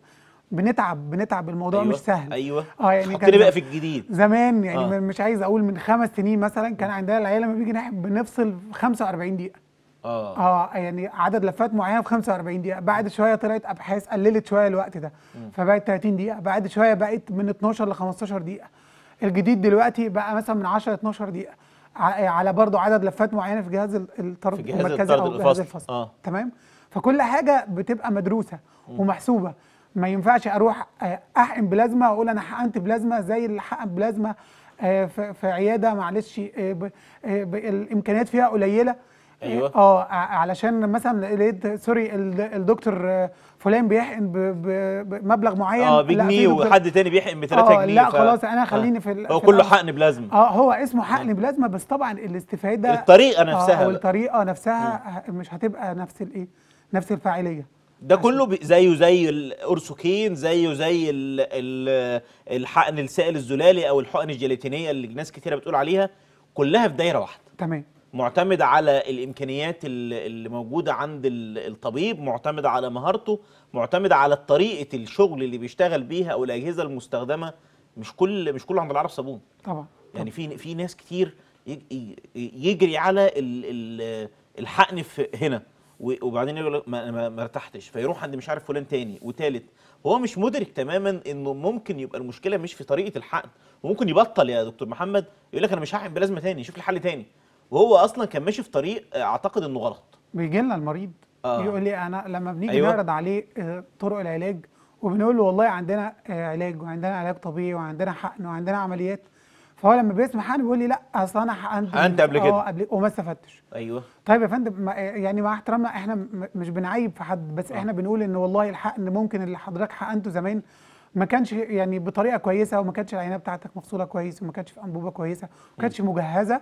بنتعب بنتعب الموضوع أيوة. مش سهل ايوه اه يعني حطني كان بقى في الجديد زمان يعني آه. آه. مش عايز اقول من خمس سنين مثلا كان عندنا العيال لما بيجي نحب بنفصل في 45 دقيقه اه اه يعني عدد لفات معينه في 45 دقيقه بعد شويه طلعت ابحاث قللت شويه الوقت ده فبقت 30 دقيقه بعد شويه بقت من 12 ل 15 دقيقه الجديد دلوقتي بقى مثلا من 10 ل 12 دقيقه ع- على برضو عدد لفات معينه في جهاز ال- الطرد في جهاز المركزي الطرد او جهاز الفصل. الفصل آه. تمام فكل حاجه بتبقى مدروسه ومحسوبه ما ينفعش اروح آه، احقن بلازما واقول انا حقنت بلازما زي اللي حقن بلازما آه، في في عياده معلش آه، ب- آه، ب- الامكانيات فيها قليله أيوة. اه ع- علشان مثلا لقيت سوري ال- الدكتور آه، فلان بيحقن ب- ب- بمبلغ معين اه لا، في بجنيه دكتور- وحد تاني بيحقن ب 3 آه، جنيه لا ف- خلاص انا آه. خليني في ال- هو في كله الأول. حقن بلازما اه هو اسمه حقن بلازما بس طبعا الاستفاده الطريقة نفسها اه بقى. والطريقه نفسها ه- مش هتبقى نفس الايه نفس الفاعليه ده كله بي- زيه زي الاورسوكين زيه زي ال ال الحقن السائل الزلالي او الحقن الجيلاتينيه اللي ناس كتيره بتقول عليها كلها في دايره واحده تمام معتمده على الامكانيات ال- اللي موجوده عند ال- الطبيب معتمده على مهارته معتمده على طريقه الشغل اللي بيشتغل بيها او الاجهزه المستخدمه مش كل مش كله عند العرب صابون طبعا يعني في في ناس كتير يج- يج- يجري على ال- ال- الحقن في هنا و- وبعدين يقول لك ما ما ما ارتحتش فيروح عند مش عارف فلان تاني وتالت هو مش مدرك تماما انه ممكن يبقى المشكله مش في طريقه الحقن وممكن يبطل يا دكتور محمد يقول لك انا مش هحقن بلازمه تاني شوف لي حل تاني وهو اصلا كان ماشي في طريق آه، اعتقد انه غلط بيجي لنا المريض آه. يقول لي انا لما بنيجي أيوة. أيوة. نعرض عليه آه، طرق العلاج وبنقول له والله عندنا آه، علاج وعندنا علاج طبيعي وعندنا حقن وعندنا عمليات فهو لما بيسمع حقن بيقول لي لا اصل انا حقنت حقنت قبل كده. اه قبل وما استفدتش ايوه طيب يا فندم ما- يعني مع احترامنا احنا م- مش بنعيب في حد بس احنا بنقول ان والله الحقن ممكن اللي حضرتك حقنته زمان ما كانش يعني بطريقه كويسه وما كانتش العينه بتاعتك مفصوله كويس وما كانتش في انبوبه كويسه وما كانتش مجهزه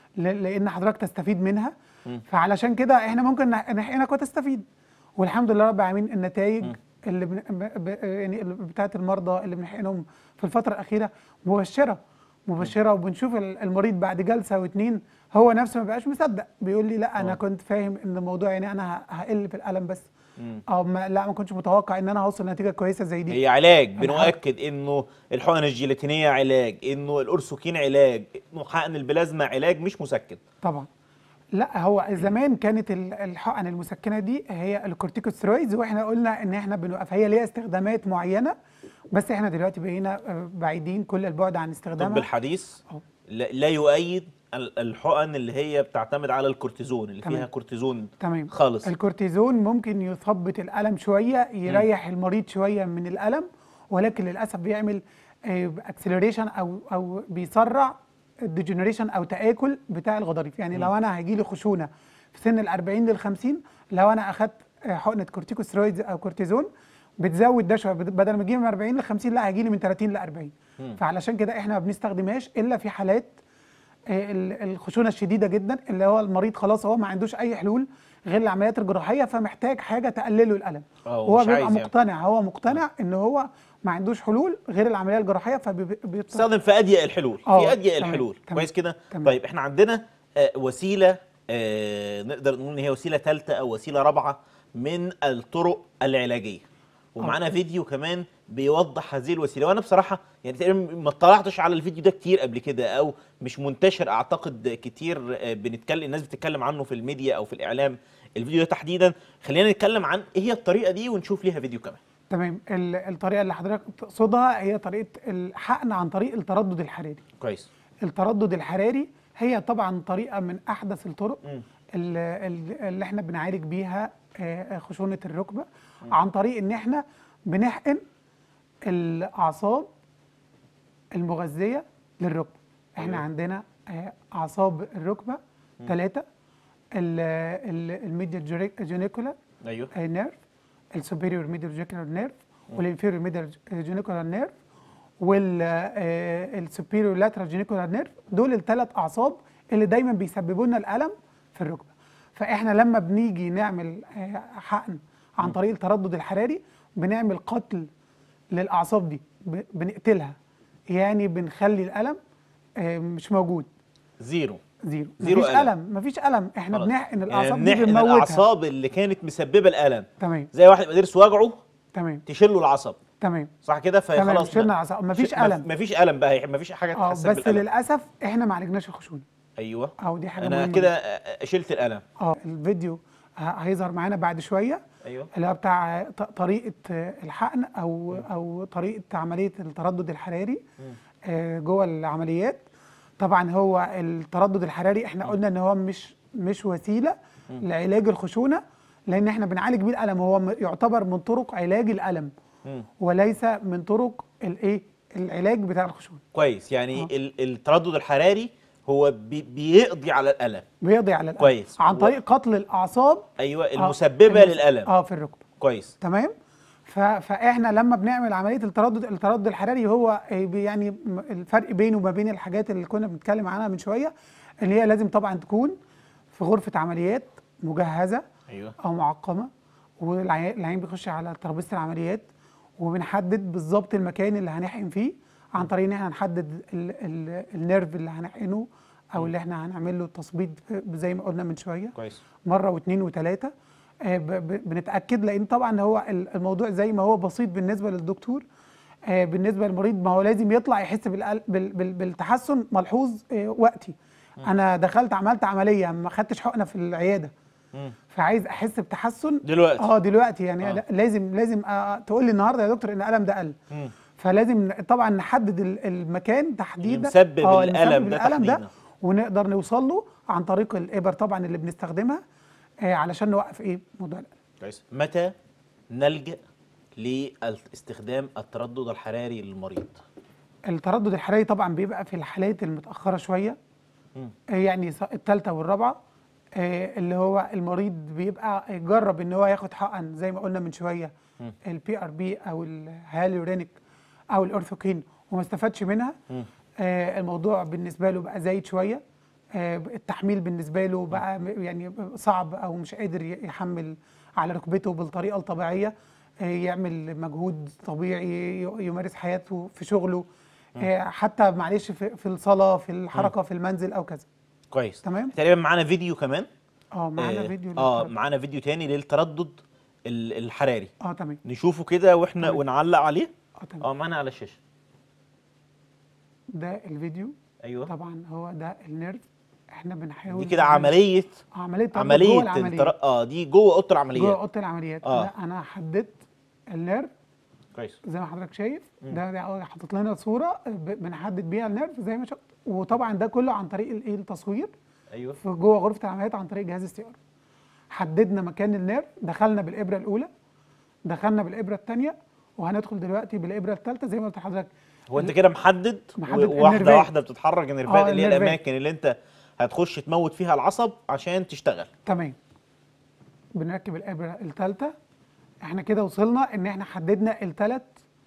ل- لان حضرتك تستفيد منها فعلشان كده احنا ممكن نح- نحقنك وتستفيد والحمد لله رب العالمين النتائج اللي بن... ب... ب... يعني اللي بتاعت المرضى اللي بنحقنهم في الفتره الاخيره مبشره مبشره وبنشوف ال- المريض بعد جلسه واتنين هو نفسه ما بقاش مصدق بيقول لي لا انا آه. كنت فاهم ان الموضوع يعني انا ه- هقل في الالم بس او ما لا ما كنتش متوقع ان انا هوصل لنتيجه كويسه زي دي هي علاج الحق. بنؤكد انه الحقن الجيلاتينيه علاج انه الاورسوكين علاج انه حقن البلازما علاج مش مسكن طبعا لا هو زمان كانت ال- الحقن المسكنه دي هي الكورتيكوستيرويدز واحنا قلنا ان احنا بنوقف هي ليها استخدامات معينه بس احنا دلوقتي بقينا آه، بعيدين كل البعد عن الطب استخدامها الحديث أهو. لا لا يؤيد ال- الحقن اللي هي بتعتمد على الكورتيزون اللي تمام. فيها كورتيزون تمام خالص الكورتيزون ممكن يثبط الالم شويه يريح المريض شويه من الالم ولكن للاسف بيعمل اكسلريشن او او بيسرع الديجنريشن او تاكل بتاع الغضاريف يعني لو انا هيجي لي خشونه في سن ال 40 لل 50 لو انا اخدت آه، حقنه كورتيكوستيرويدز او كورتيزون بتزود ده شويه بد- بدل ما تجيلي من 40 ل 50 لا هيجي لي من 30 ل 40 فعلشان كده احنا ما بنستخدمهاش الا في حالات آه، ال- الخشونه الشديده جدا اللي هو المريض خلاص هو ما عندوش اي حلول غير العمليات الجراحيه فمحتاج حاجه تقلله الالم آه، هو ومش بيبقى عايز يعني. مقتنع هو مقتنع ان هو ما عندوش حلول غير العمليه الجراحيه فبيضطر تستخدم في اضيق الحلول في آه، اضيق تمام، الحلول تمام، كويس كده تمام. طيب احنا عندنا آه، وسيله آه، نقدر نقول ان هي وسيله ثالثه او وسيله رابعه من الطرق العلاجيه ومعانا فيديو كمان بيوضح هذه الوسيله وانا بصراحه يعني تقريبا ما اطلعتش على الفيديو ده كتير قبل كده او مش منتشر اعتقد كتير آه، بنتكلم الناس بتتكلم عنه في الميديا او في الاعلام الفيديو ده تحديدا خلينا نتكلم عن ايه هي الطريقه دي ونشوف ليها فيديو كمان تمام ال- الطريقه اللي حضرتك تقصدها هي طريقه الحقن عن طريق التردد الحراري كويس التردد الحراري هي طبعا طريقه من احدث الطرق مم. ال- ال- اللي احنا بنعالج بيها آه، خشونه الركبه عن طريق ان احنا بنحقن الاعصاب المغذيه للركبه احنا أيوة. عندنا آه، اعصاب الركبه ثلاثه الميديا جونيكولا ايوه نيرف السوبيريور ميديال جونيكولار نيرف والانفيريور ميديال جونيكولار نيرف والسوبيريور لاترال جونيكولار نيرف دول الثلاث اعصاب اللي دايما بيسببوا لنا الالم في الركبه فاحنا لما بنيجي نعمل آه، حقن عن طريق التردد الحراري بنعمل قتل للاعصاب دي ب- بنقتلها يعني بنخلي الالم آه، مش موجود زيرو زيرو زيرو مفيش ألم. الم مفيش الم احنا خلاص. بنحقن يعني الاعصاب دي نحقن بنموتها الاعصاب اللي كانت مسببه الالم تمام زي واحد يبقى ضرس وجعه تمام تشيل له العصب تمام صح كده تمام فخلاص شلنا العصب مفيش الم مفيش الم بقى مفيش حاجه اه تحسسك بس بالالم للاسف احنا ما عالجناش الخشونه ايوه او دي حاجه انا مهمة كده آه، شلت الالم اه الفيديو ه- هيظهر معانا بعد شويه ايوه اللي هو بتاع ط- طريقه آه، الحقن او او طريقه عمليه التردد الحراري آه، جوه العمليات طبعا هو التردد الحراري احنا قلنا ان هو مش مش وسيله لعلاج الخشونه لان احنا بنعالج بيه الالم هو م- يعتبر من طرق علاج الالم مم. وليس من طرق الايه العلاج بتاع الخشونه كويس يعني آه. ال- التردد الحراري هو بي بيقضي على الالم بيقضي على الالم كويس. عن و- طريق قتل الاعصاب ايوه آه، المسببه المس- للالم اه في الركبه كويس تمام ف- فاحنا لما بنعمل عمليه التردد التردد الحراري هو آه، بي- يعني م- الفرق بينه وما بين الحاجات اللي كنا بنتكلم عنها من شويه اللي هي لازم طبعا تكون في غرفه عمليات مجهزه ايوه او معقمه والعيان العيان بيخش على ترابيزه العمليات وبنحدد بالظبط المكان اللي هنحقن فيه عن طريق ان احنا نحدد ال ال النيرف اللي هنحقنه او اللي احنا هنعمل له التصبيط زي ما قلنا من شويه كويس مره واثنين وثلاثه آه، ب- ب- بنتاكد لان طبعا هو ال- الموضوع زي ما هو بسيط بالنسبه للدكتور آه، بالنسبه للمريض ما هو لازم يطلع يحس بالأل- بال- بال- بالتحسن ملحوظ آه، وقتي انا دخلت عملت عمليه ما خدتش حقنه في العياده مم. فعايز احس بتحسن دلوقتي اه دلوقتي يعني آه. لازم لازم آه تقول لي النهارده يا دكتور ان الالم ده قل مم. فلازم ن- طبعا نحدد ال- المكان تحديدا المسبب آه، الألم المسبب ده الألم تحديداً. ونقدر نوصل له عن طريق الابر طبعا اللي بنستخدمها آه علشان نوقف ايه موضوع الألم. كويس متى نلجا لاستخدام التردد الحراري للمريض التردد الحراري طبعا بيبقى في الحالات المتاخره شويه مم. آه، يعني س- الثالثه والرابعه آه، اللي هو المريض بيبقى يجرب ان هو ياخد حقن زي ما قلنا من شويه مم. البي ار بي او الهاليورينيك او الاورثوكين وما استفادش منها مم. آه، الموضوع بالنسبه له بقى زايد شويه آه، التحميل بالنسبه له بقى م- يعني صعب او مش قادر ي- يحمل على ركبته بالطريقه الطبيعيه آه، يعمل مجهود طبيعي ي- يمارس حياته في شغله آه، حتى معلش في في الصلاه في الحركه في المنزل او كذا كويس تمام تقريبا معانا فيديو كمان اه معانا آه، فيديو اه للتردد. معانا فيديو تاني للتردد ال- الحراري اه تمام نشوفه كده واحنا تمام. ونعلق عليه اه تمام اه معانا على الشاشه ده الفيديو ايوه طبعا هو ده النيرف احنا بنحاول دي كده نعمل عمليه عمليه تردد عمليه جوه العمليه التر... اه دي جوه اوضه جوه العمليات اوضه العمليات آه. لا انا حددت النيرف كويس زي ما حضرتك شايف ده ده حاطط لنا صوره ب- بنحدد بيها النيرف زي ما شفت وطبعا ده كله عن طريق الايه التصوير ايوه في جوه غرفه العمليات عن طريق جهاز السي ار حددنا مكان النيرف دخلنا بالابره الاولى دخلنا بالابره الثانيه وهندخل دلوقتي بالابره الثالثه زي ما قلت لحضرتك هو انت كده محدد, محدد و- واحده النرفات. واحده بتتحرك النرفات آه، اللي هي النرفات. الاماكن اللي انت هتخش تموت فيها العصب عشان تشتغل تمام بنركب الابره الثالثه احنا كده وصلنا ان احنا حددنا الثلاث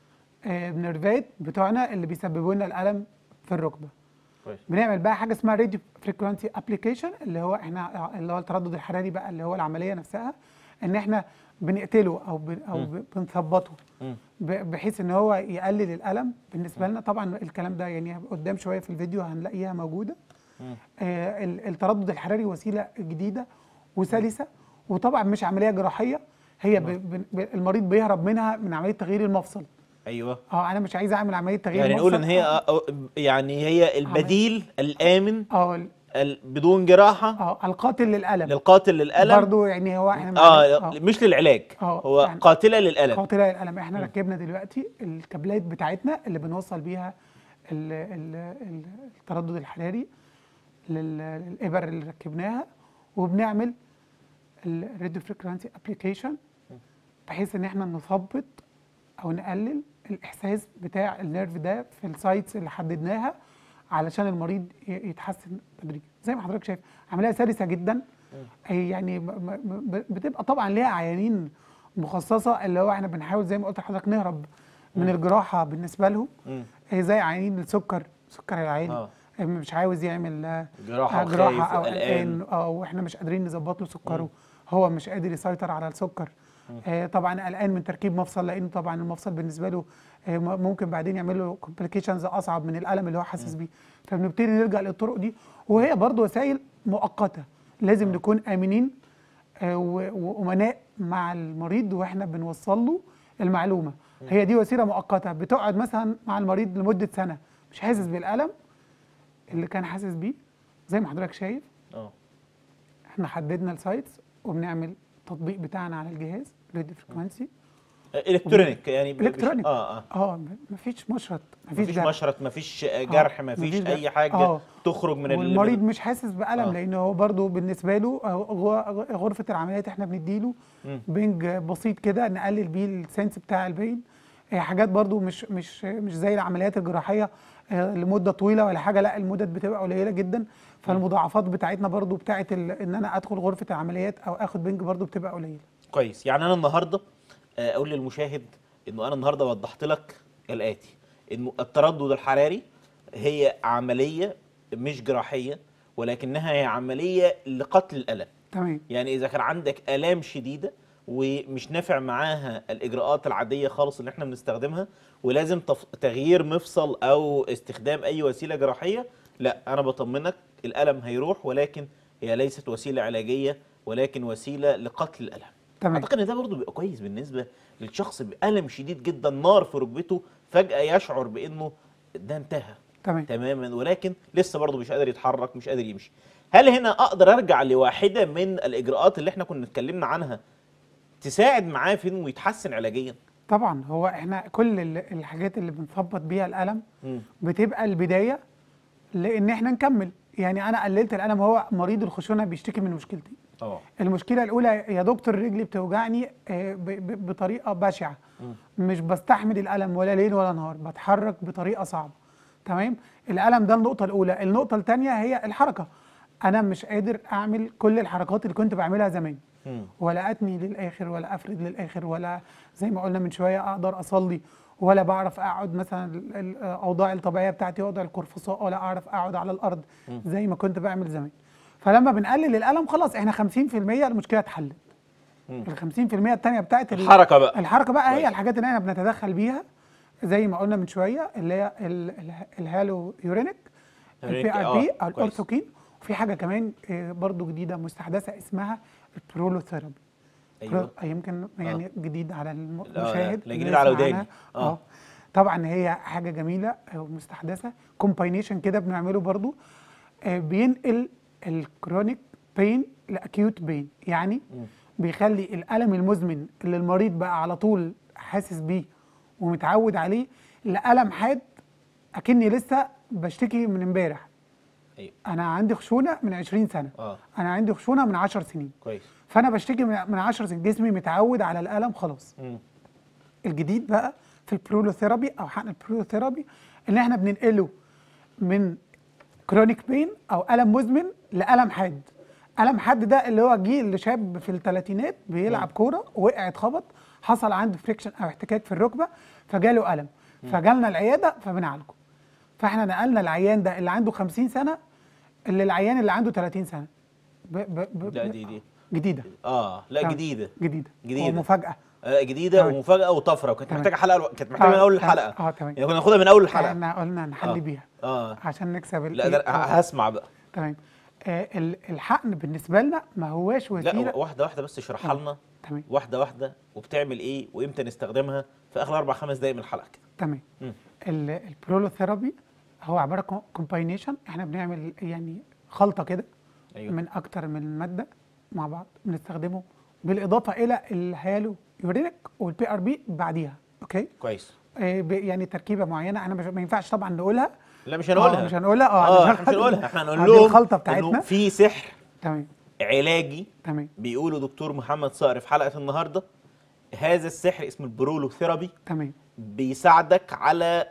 نيرفات بتوعنا اللي بيسببوا لنا الالم في الركبه كويس بنعمل بقى حاجه اسمها راديو فريكوانسي ابلكيشن اللي هو احنا اللي هو التردد الحراري بقى اللي هو العمليه نفسها ان احنا بنقتله او بن او ب- بنثبطه مم. ب- بحيث ان هو يقلل الالم بالنسبه لنا طبعا الكلام ده يعني قدام شويه في الفيديو هنلاقيها موجوده مم. آه ال- التردد الحراري وسيله جديده وسلسه وطبعا مش عمليه جراحيه هي ب ب ب المريض بيهرب منها من عمليه تغيير المفصل ايوه اه انا مش عايز اعمل عمليه تغيير يعني نقول ان مفصل. هي آه، آه، يعني هي البديل الامن اه ال- ال- بدون جراحه اه القاتل للالم للقاتل للالم برضو يعني هو احنا اه معلش- مش للعلاج آه، هو يعني- قاتله للالم قاتله للالم احنا ركبنا دلوقتي الكابلات بتاعتنا اللي بنوصل بيها ال ال ال التردد الحراري لل- للابر اللي ركبناها وبنعمل الراديو فريكوانسي ابلكيشن بحيث ان احنا نثبط او نقلل الاحساس بتاع النيرف ده في السايتس اللي حددناها علشان المريض ي- يتحسن تدريجيا زي ما حضرتك شايف عمليه سلسه جدا هي يعني م- م- م- بتبقى طبعا ليها عيانين مخصصه اللي هو احنا بنحاول زي ما قلت لحضرتك نهرب من الجراحه بالنسبه لهم مم. هي زي عيانين السكر سكر العالي آه. مش عاوز يعمل آه، جراحة آه، وخايف جراحه او وقلقان. قلقان اه واحنا مش قادرين نظبط له سكره هو مش قادر يسيطر على السكر آه طبعا قلقان من تركيب مفصل لانه طبعا المفصل بالنسبه له آه م- ممكن بعدين يعمل له كومبليكيشنز اصعب من الالم اللي هو حاسس بيه فبنبتدي نلجا للطرق دي وهي برضو وسائل مؤقته لازم نكون امنين آه، و- وامناء مع المريض واحنا بنوصل له المعلومه هي دي وسيله مؤقته بتقعد مثلا مع المريض لمده سنه مش حاسس بالالم اللي كان حاسس بيه زي ما حضرتك شايف اه احنا حددنا السايتس وبنعمل التطبيق بتاعنا على الجهاز راديو فريكوانسي الكترونيك يعني ب- بش- الكترونيك اه اه اه م- مفيش مشرط مفيش, مفيش جرح. مشرط مفيش جرح آه، مفيش مفيش اي جرح. حاجه آه. تخرج من ال- والمريض من- مش حاسس بالم آه. لان هو برضو بالنسبه له آه، غ- غرفه العمليات احنا بنديله مم. بنج بسيط كده نقلل بيه السنس بتاع البين هي حاجات برضو مش مش مش زي العمليات الجراحيه آه، لمده طويله ولا حاجه لا المدد بتبقى قليله جدا فالمضاعفات بتاعتنا برضو بتاعت ال- ان انا ادخل غرفه العمليات او اخد بنج برضو بتبقى قليله كويس يعني انا النهارده آه، اقول للمشاهد انه انا النهارده وضحت لك الاتي انه التردد الحراري هي عمليه مش جراحيه ولكنها هي عمليه لقتل الالم تمام يعني اذا كان عندك الام شديده ومش نافع معاها الاجراءات العاديه خالص اللي احنا بنستخدمها ولازم تف... تغيير مفصل او استخدام اي وسيله جراحيه لا انا بطمنك الالم هيروح ولكن هي ليست وسيله علاجيه ولكن وسيله لقتل الالم تمام. اعتقد ان ده برضه بيبقى كويس بالنسبه للشخص بالم شديد جدا نار في ركبته فجاه يشعر بانه ده انتهى تمام تماما ولكن لسه برضه مش قادر يتحرك مش قادر يمشي هل هنا اقدر ارجع لواحده من الاجراءات اللي احنا كنا اتكلمنا عنها تساعد معاه في انه يتحسن علاجيا طبعا هو احنا كل ال- الحاجات اللي بنثبط بيها الالم مم. بتبقى البدايه لان احنا نكمل يعني انا قللت الالم هو مريض الخشونه بيشتكي من مشكلتين اه المشكله الاولى يا دكتور رجلي بتوجعني آه، ب- ب- بطريقه بشعه مش بستحمل الالم ولا ليل ولا نهار بتحرك بطريقه صعبه تمام الالم ده النقطه الاولى النقطه الثانيه هي الحركه انا مش قادر اعمل كل الحركات اللي كنت بعملها زمان مم. ولا اتني للاخر ولا افرد للاخر ولا زي ما قلنا من شويه اقدر اصلي ولا بعرف اقعد مثلا ال- ال- الاوضاع الطبيعيه بتاعتي وضع القرفصاء ولا اعرف اقعد على الارض زي ما كنت بعمل زمان فلما بنقلل الالم خلاص احنا 50% المشكله اتحلت ال 50% الثانيه بتاعت ال- الحركة بقى. الحركه بقى كويس. هي الحاجات اللي احنا بنتدخل بيها زي ما قلنا من شويه اللي هي ال- ال- الهالو يورينيك البي يورينيك، ار آه، بي او كويس. الاورثوكين وفي حاجه كمان آه، برضو جديده مستحدثه اسمها البرولوثيرابي ايوه برو- يمكن يعني جديد على الم- لا، المشاهد لا، جديد اللي على يسمع وداني. عنها. آه. اه طبعا هي حاجه جميله ومستحدثه كومباينيشن كده بنعمله برضو آه، بينقل الكرونيك بين لاكيوت بين يعني بيخلي الالم المزمن اللي المريض بقى على طول حاسس بيه ومتعود عليه لالم حاد اكني لسه بشتكي من امبارح ايوه انا عندي خشونه من 20 سنه اه انا عندي خشونه من 10 سنين كويس فانا بشتكي من من 10 سنين جسمي متعود على الالم خلاص مم. الجديد بقى في البرولوثيرابي او حقن البرولوثيرابي ان احنا بننقله من كرونيك بين او الم مزمن لالم حاد الم حاد ده اللي هو جه اللي شاب في الثلاثينات بيلعب كوره وقع اتخبط حصل عنده فريكشن او احتكاك في الركبه فجاله الم فجالنا العياده فبنعالجه فاحنا نقلنا العيان ده اللي عنده 50 سنه اللي العيان اللي عنده 30 سنه ب ب ب لا دي دي جديده اه لا تمام. جديده جديده جديدة. ومفاجاه آه، جديده تمام. ومفاجاه وطفره وكانت تمام. محتاجه حلقه كانت محتاجه من آه، اول تمام. الحلقه اه تمام يعني كنا ناخدها من اول الحلقه احنا قلنا نحلي آه. بيها اه عشان نكسب لا الإيه؟ ده آه. هسمع بقى تمام آه ال- الحقن بالنسبه لنا ما هواش لا وسيله واحده واحده بس اشرحها لنا تمام واحده واحده وبتعمل ايه وامتى نستخدمها في اخر اربع خمس دقائق من الحلقه كده تمام مم. ال- البرولوثيرابي هو عباره كومباينيشن احنا بنعمل يعني خلطه كده ايوه من اكتر من ماده مع بعض بنستخدمه بالاضافه الى الهالو يورينيك والبي ار بي بعديها اوكي كويس آه ب- يعني تركيبه معينه انا مش ما ينفعش طبعا نقولها لا مش هنقولها آه مش هنقولها اه اه علشان احنا مش هنقولها خاطر- احنا آه، هنقول دي لهم الخلطه إنه بتاعتنا في سحر تمام علاجي تمام بيقوله دكتور محمد صقر في حلقه النهارده هذا السحر اسمه البرولوثيرابي تمام بيساعدك على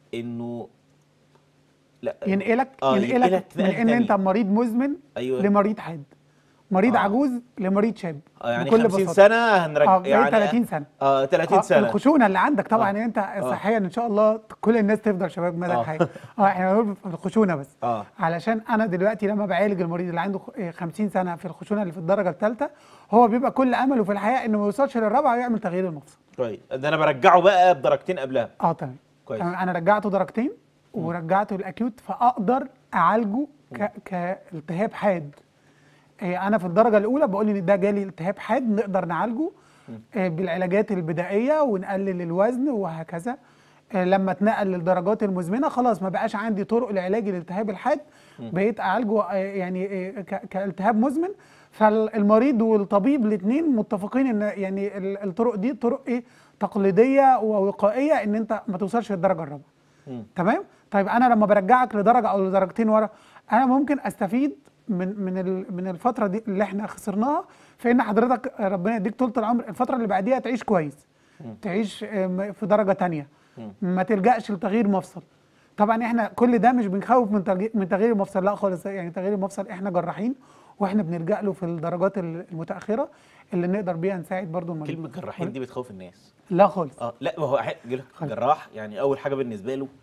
انه لا ينقلك آه، ينقلك ينقلك من نقل ان تاني. انت مريض مزمن ايوه لمريض حاد مريض آه. عجوز لمريض شاب آه يعني بكل 50 بساطة. سنه هنرجع اه يعني 30 سنه اه 30 آه، سنه الخشونه اللي عندك طبعا آه. انت صحيا ان شاء الله كل الناس تفضل شباب مدى آه. الحياه اه احنا بنقول في الخشونه بس اه علشان انا دلوقتي لما بعالج المريض اللي عنده خ- آه، 50 سنه في الخشونه اللي في الدرجه الثالثه هو بيبقى كل امله في الحياه انه ما يوصلش للرابعه ويعمل تغيير المفصل كويس ده انا برجعه بقى بدرجتين قبلها اه تمام كويس. تمام انا رجعته درجتين ورجعته الاكيوت فاقدر اعالجه ك... كالتهاب حاد آه، انا في الدرجه الاولى بقول ان ده جالي التهاب حاد نقدر نعالجه آه، بالعلاجات البدائيه ونقلل الوزن وهكذا آه، لما اتنقل للدرجات المزمنه خلاص ما بقاش عندي طرق لعلاج الالتهاب الحاد بقيت اعالجه آه، يعني آه، ك- كالتهاب مزمن فالمريض والطبيب الاثنين متفقين ان يعني ال- الطرق دي طرق ايه تقليديه ووقائيه ان انت ما توصلش للدرجه الرابعه مم. تمام طيب انا لما برجعك لدرجه او لدرجتين ورا انا ممكن استفيد من من ال- من الفتره دي اللي احنا خسرناها في ان حضرتك ربنا يديك طول العمر الفتره اللي بعديها تعيش كويس تعيش آم، في درجه تانية ما تلجاش لتغيير مفصل طبعا احنا كل ده مش بنخوف من تغيير من تغيير المفصل لا خالص يعني تغيير المفصل احنا جراحين واحنا بنلجا له في الدرجات المتاخره اللي نقدر بيها نساعد برضو المريض كلمه جراحين دي بتخوف الناس لا خالص اه لا ما هو ح- يقول لك خلاص. جراح يعني اول حاجه بالنسبه له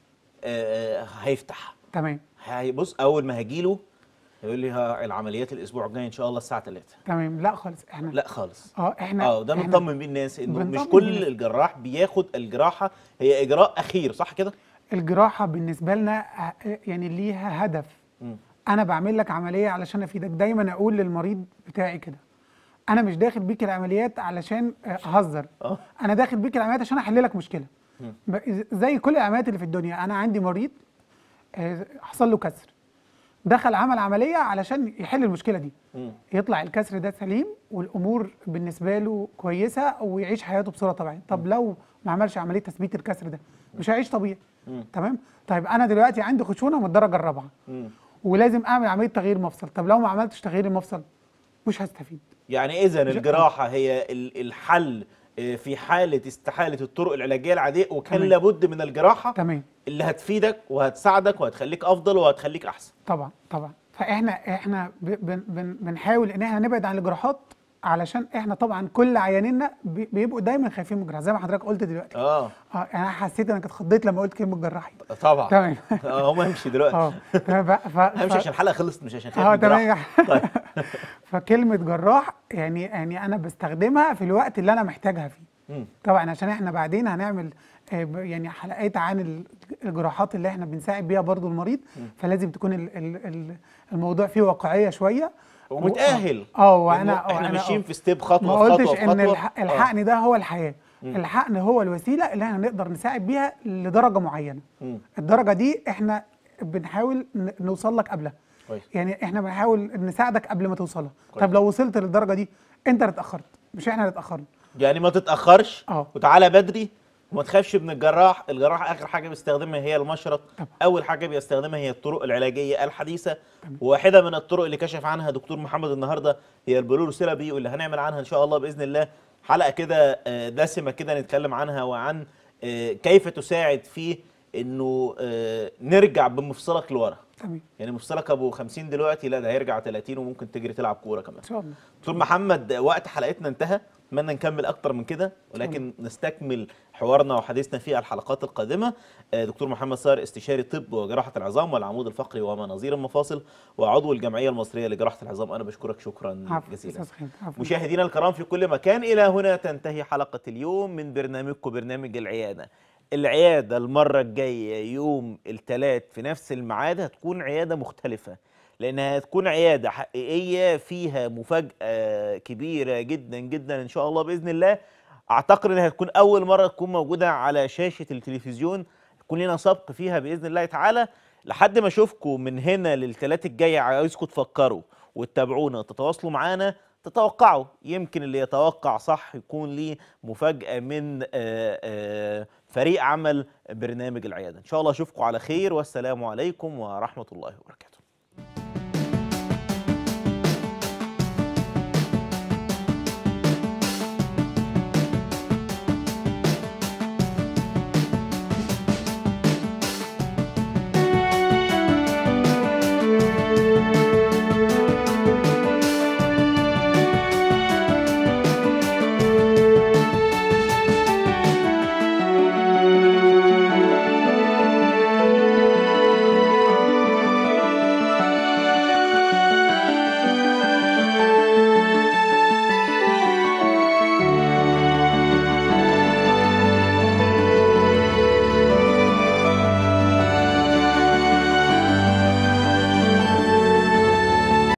آه هيفتح تمام هيبص اول ما هجيله يقول لي ها العمليات الاسبوع الجاي ان شاء الله الساعه 3 تمام لا خالص احنا لا خالص اه احنا اه ده إحنا- بنطمن بيه الناس انه مش بنطمن كل الناس. الجراح بياخد الجراحه هي اجراء اخير صح كده؟ الجراحة بالنسبة لنا ه- يعني ليها هدف مم. أنا بعمل لك عملية علشان أفيدك دايما أقول للمريض بتاعي كده أنا مش داخل بيك العمليات علشان آه، أهزر اه أنا داخل بيك العمليات عشان أحل لك مشكلة مم. ب- زي كل العمليات اللي في الدنيا أنا عندي مريض آه، حصل له كسر دخل عمل عملية علشان يحل المشكلة دي مم. يطلع الكسر ده سليم والامور بالنسبه له كويسه ويعيش حياته بصوره طبيعيه طب لو ما عملش عمليه تثبيت الكسر ده مش هيعيش طبيعي مم. تمام طيب انا دلوقتي عندي خشونه من الدرجه الرابعه مم. ولازم اعمل عمليه تغيير مفصل طب لو ما عملتش تغيير المفصل مش هستفيد يعني اذا الجراحه هي ال- الحل آه، في حاله استحاله الطرق العلاجيه العاديه وكان تمام. لابد من الجراحه تمام اللي هتفيدك وهتساعدك وهتخليك افضل وهتخليك احسن طبعا طبعا فاحنا احنا ب- بن بن بنحاول ان احنا نبعد عن الجراحات علشان احنا طبعا كل عيانينا بي- بيبقوا دايما خايفين من الجراحه زي ما حضرتك قلت دلوقتي اه اه يعني انا حسيت انا كنت اتخضيت لما قلت كلمه جراحي طبعا تمام اه هم امشي دلوقتي اه تمام ف... ف... همشي ف- عشان الحلقه خلصت مش عشان خايف اه من الجراحة. تمام طيب فكلمه جراح يعني يعني انا بستخدمها في الوقت اللي انا محتاجها فيه مم. طبعا عشان احنا بعدين هنعمل آه، ب- يعني حلقات عن ال- الجراحات اللي احنا بنساعد بيها برضو المريض فلازم تكون ال- ال- ال- الموضوع فيه واقعيه شويه ومتاهل اه إنه وانا احنا وأنا- ماشيين آه. في ستيب خطوه ما في قلتش خطوه في ان خطوه الح- آه. الحقن ده هو الحياه الحقن هو الوسيله اللي احنا نقدر نساعد بيها لدرجه معينه مم. الدرجه دي احنا بنحاول ن- نوصل لك قبلها كويس. يعني احنا بنحاول نساعدك قبل ما توصلها كويس. طب لو وصلت للدرجه دي انت اللي اتاخرت مش احنا اللي اتاخرنا يعني ما تتاخرش اه. وتعالى بدري وما تخافش من الجراح الجراح اخر حاجه بيستخدمها هي المشرط اول حاجه بيستخدمها هي الطرق العلاجيه الحديثه وواحده من الطرق اللي كشف عنها دكتور محمد النهارده هي البلور سيرابي واللي هنعمل عنها ان شاء الله باذن الله حلقه كده آه، دسمه كده نتكلم عنها وعن آه، كيف تساعد في انه آه، نرجع بمفصلك لورا تمام يعني مفصلك ابو 50 دلوقتي لا ده هيرجع 30 وممكن تجري تلعب كوره كمان ان شاء الله دكتور محمد وقت حلقتنا انتهى اتمنى نكمل اكتر من كده ولكن نستكمل حوارنا وحديثنا في الحلقات القادمه آه، دكتور محمد صار استشاري طب وجراحه العظام والعمود الفقري ومناظير المفاصل وعضو الجمعيه المصريه لجراحه العظام انا بشكرك شكرا عفوا جزيلا استاذ خالد عفوا مشاهدينا الكرام في كل مكان الى هنا تنتهي حلقه اليوم من برنامجكم برنامج العياده العياده المره الجايه يوم الثلاث في نفس الميعاد هتكون عياده مختلفه لانها هتكون عياده حقيقيه فيها مفاجاه كبيره جدا جدا ان شاء الله باذن الله اعتقد انها هتكون اول مره تكون موجوده على شاشه التلفزيون يكون لنا سبق فيها باذن الله تعالى لحد ما اشوفكم من هنا للثلاث الجاي عايزكم تفكروا وتتابعونا تتواصلوا معانا تتوقعوا يمكن اللي يتوقع صح يكون ليه مفاجأة من آه، آه، فريق عمل برنامج العيادة إن شاء الله أشوفكم على خير والسلام عليكم ورحمة الله وبركاته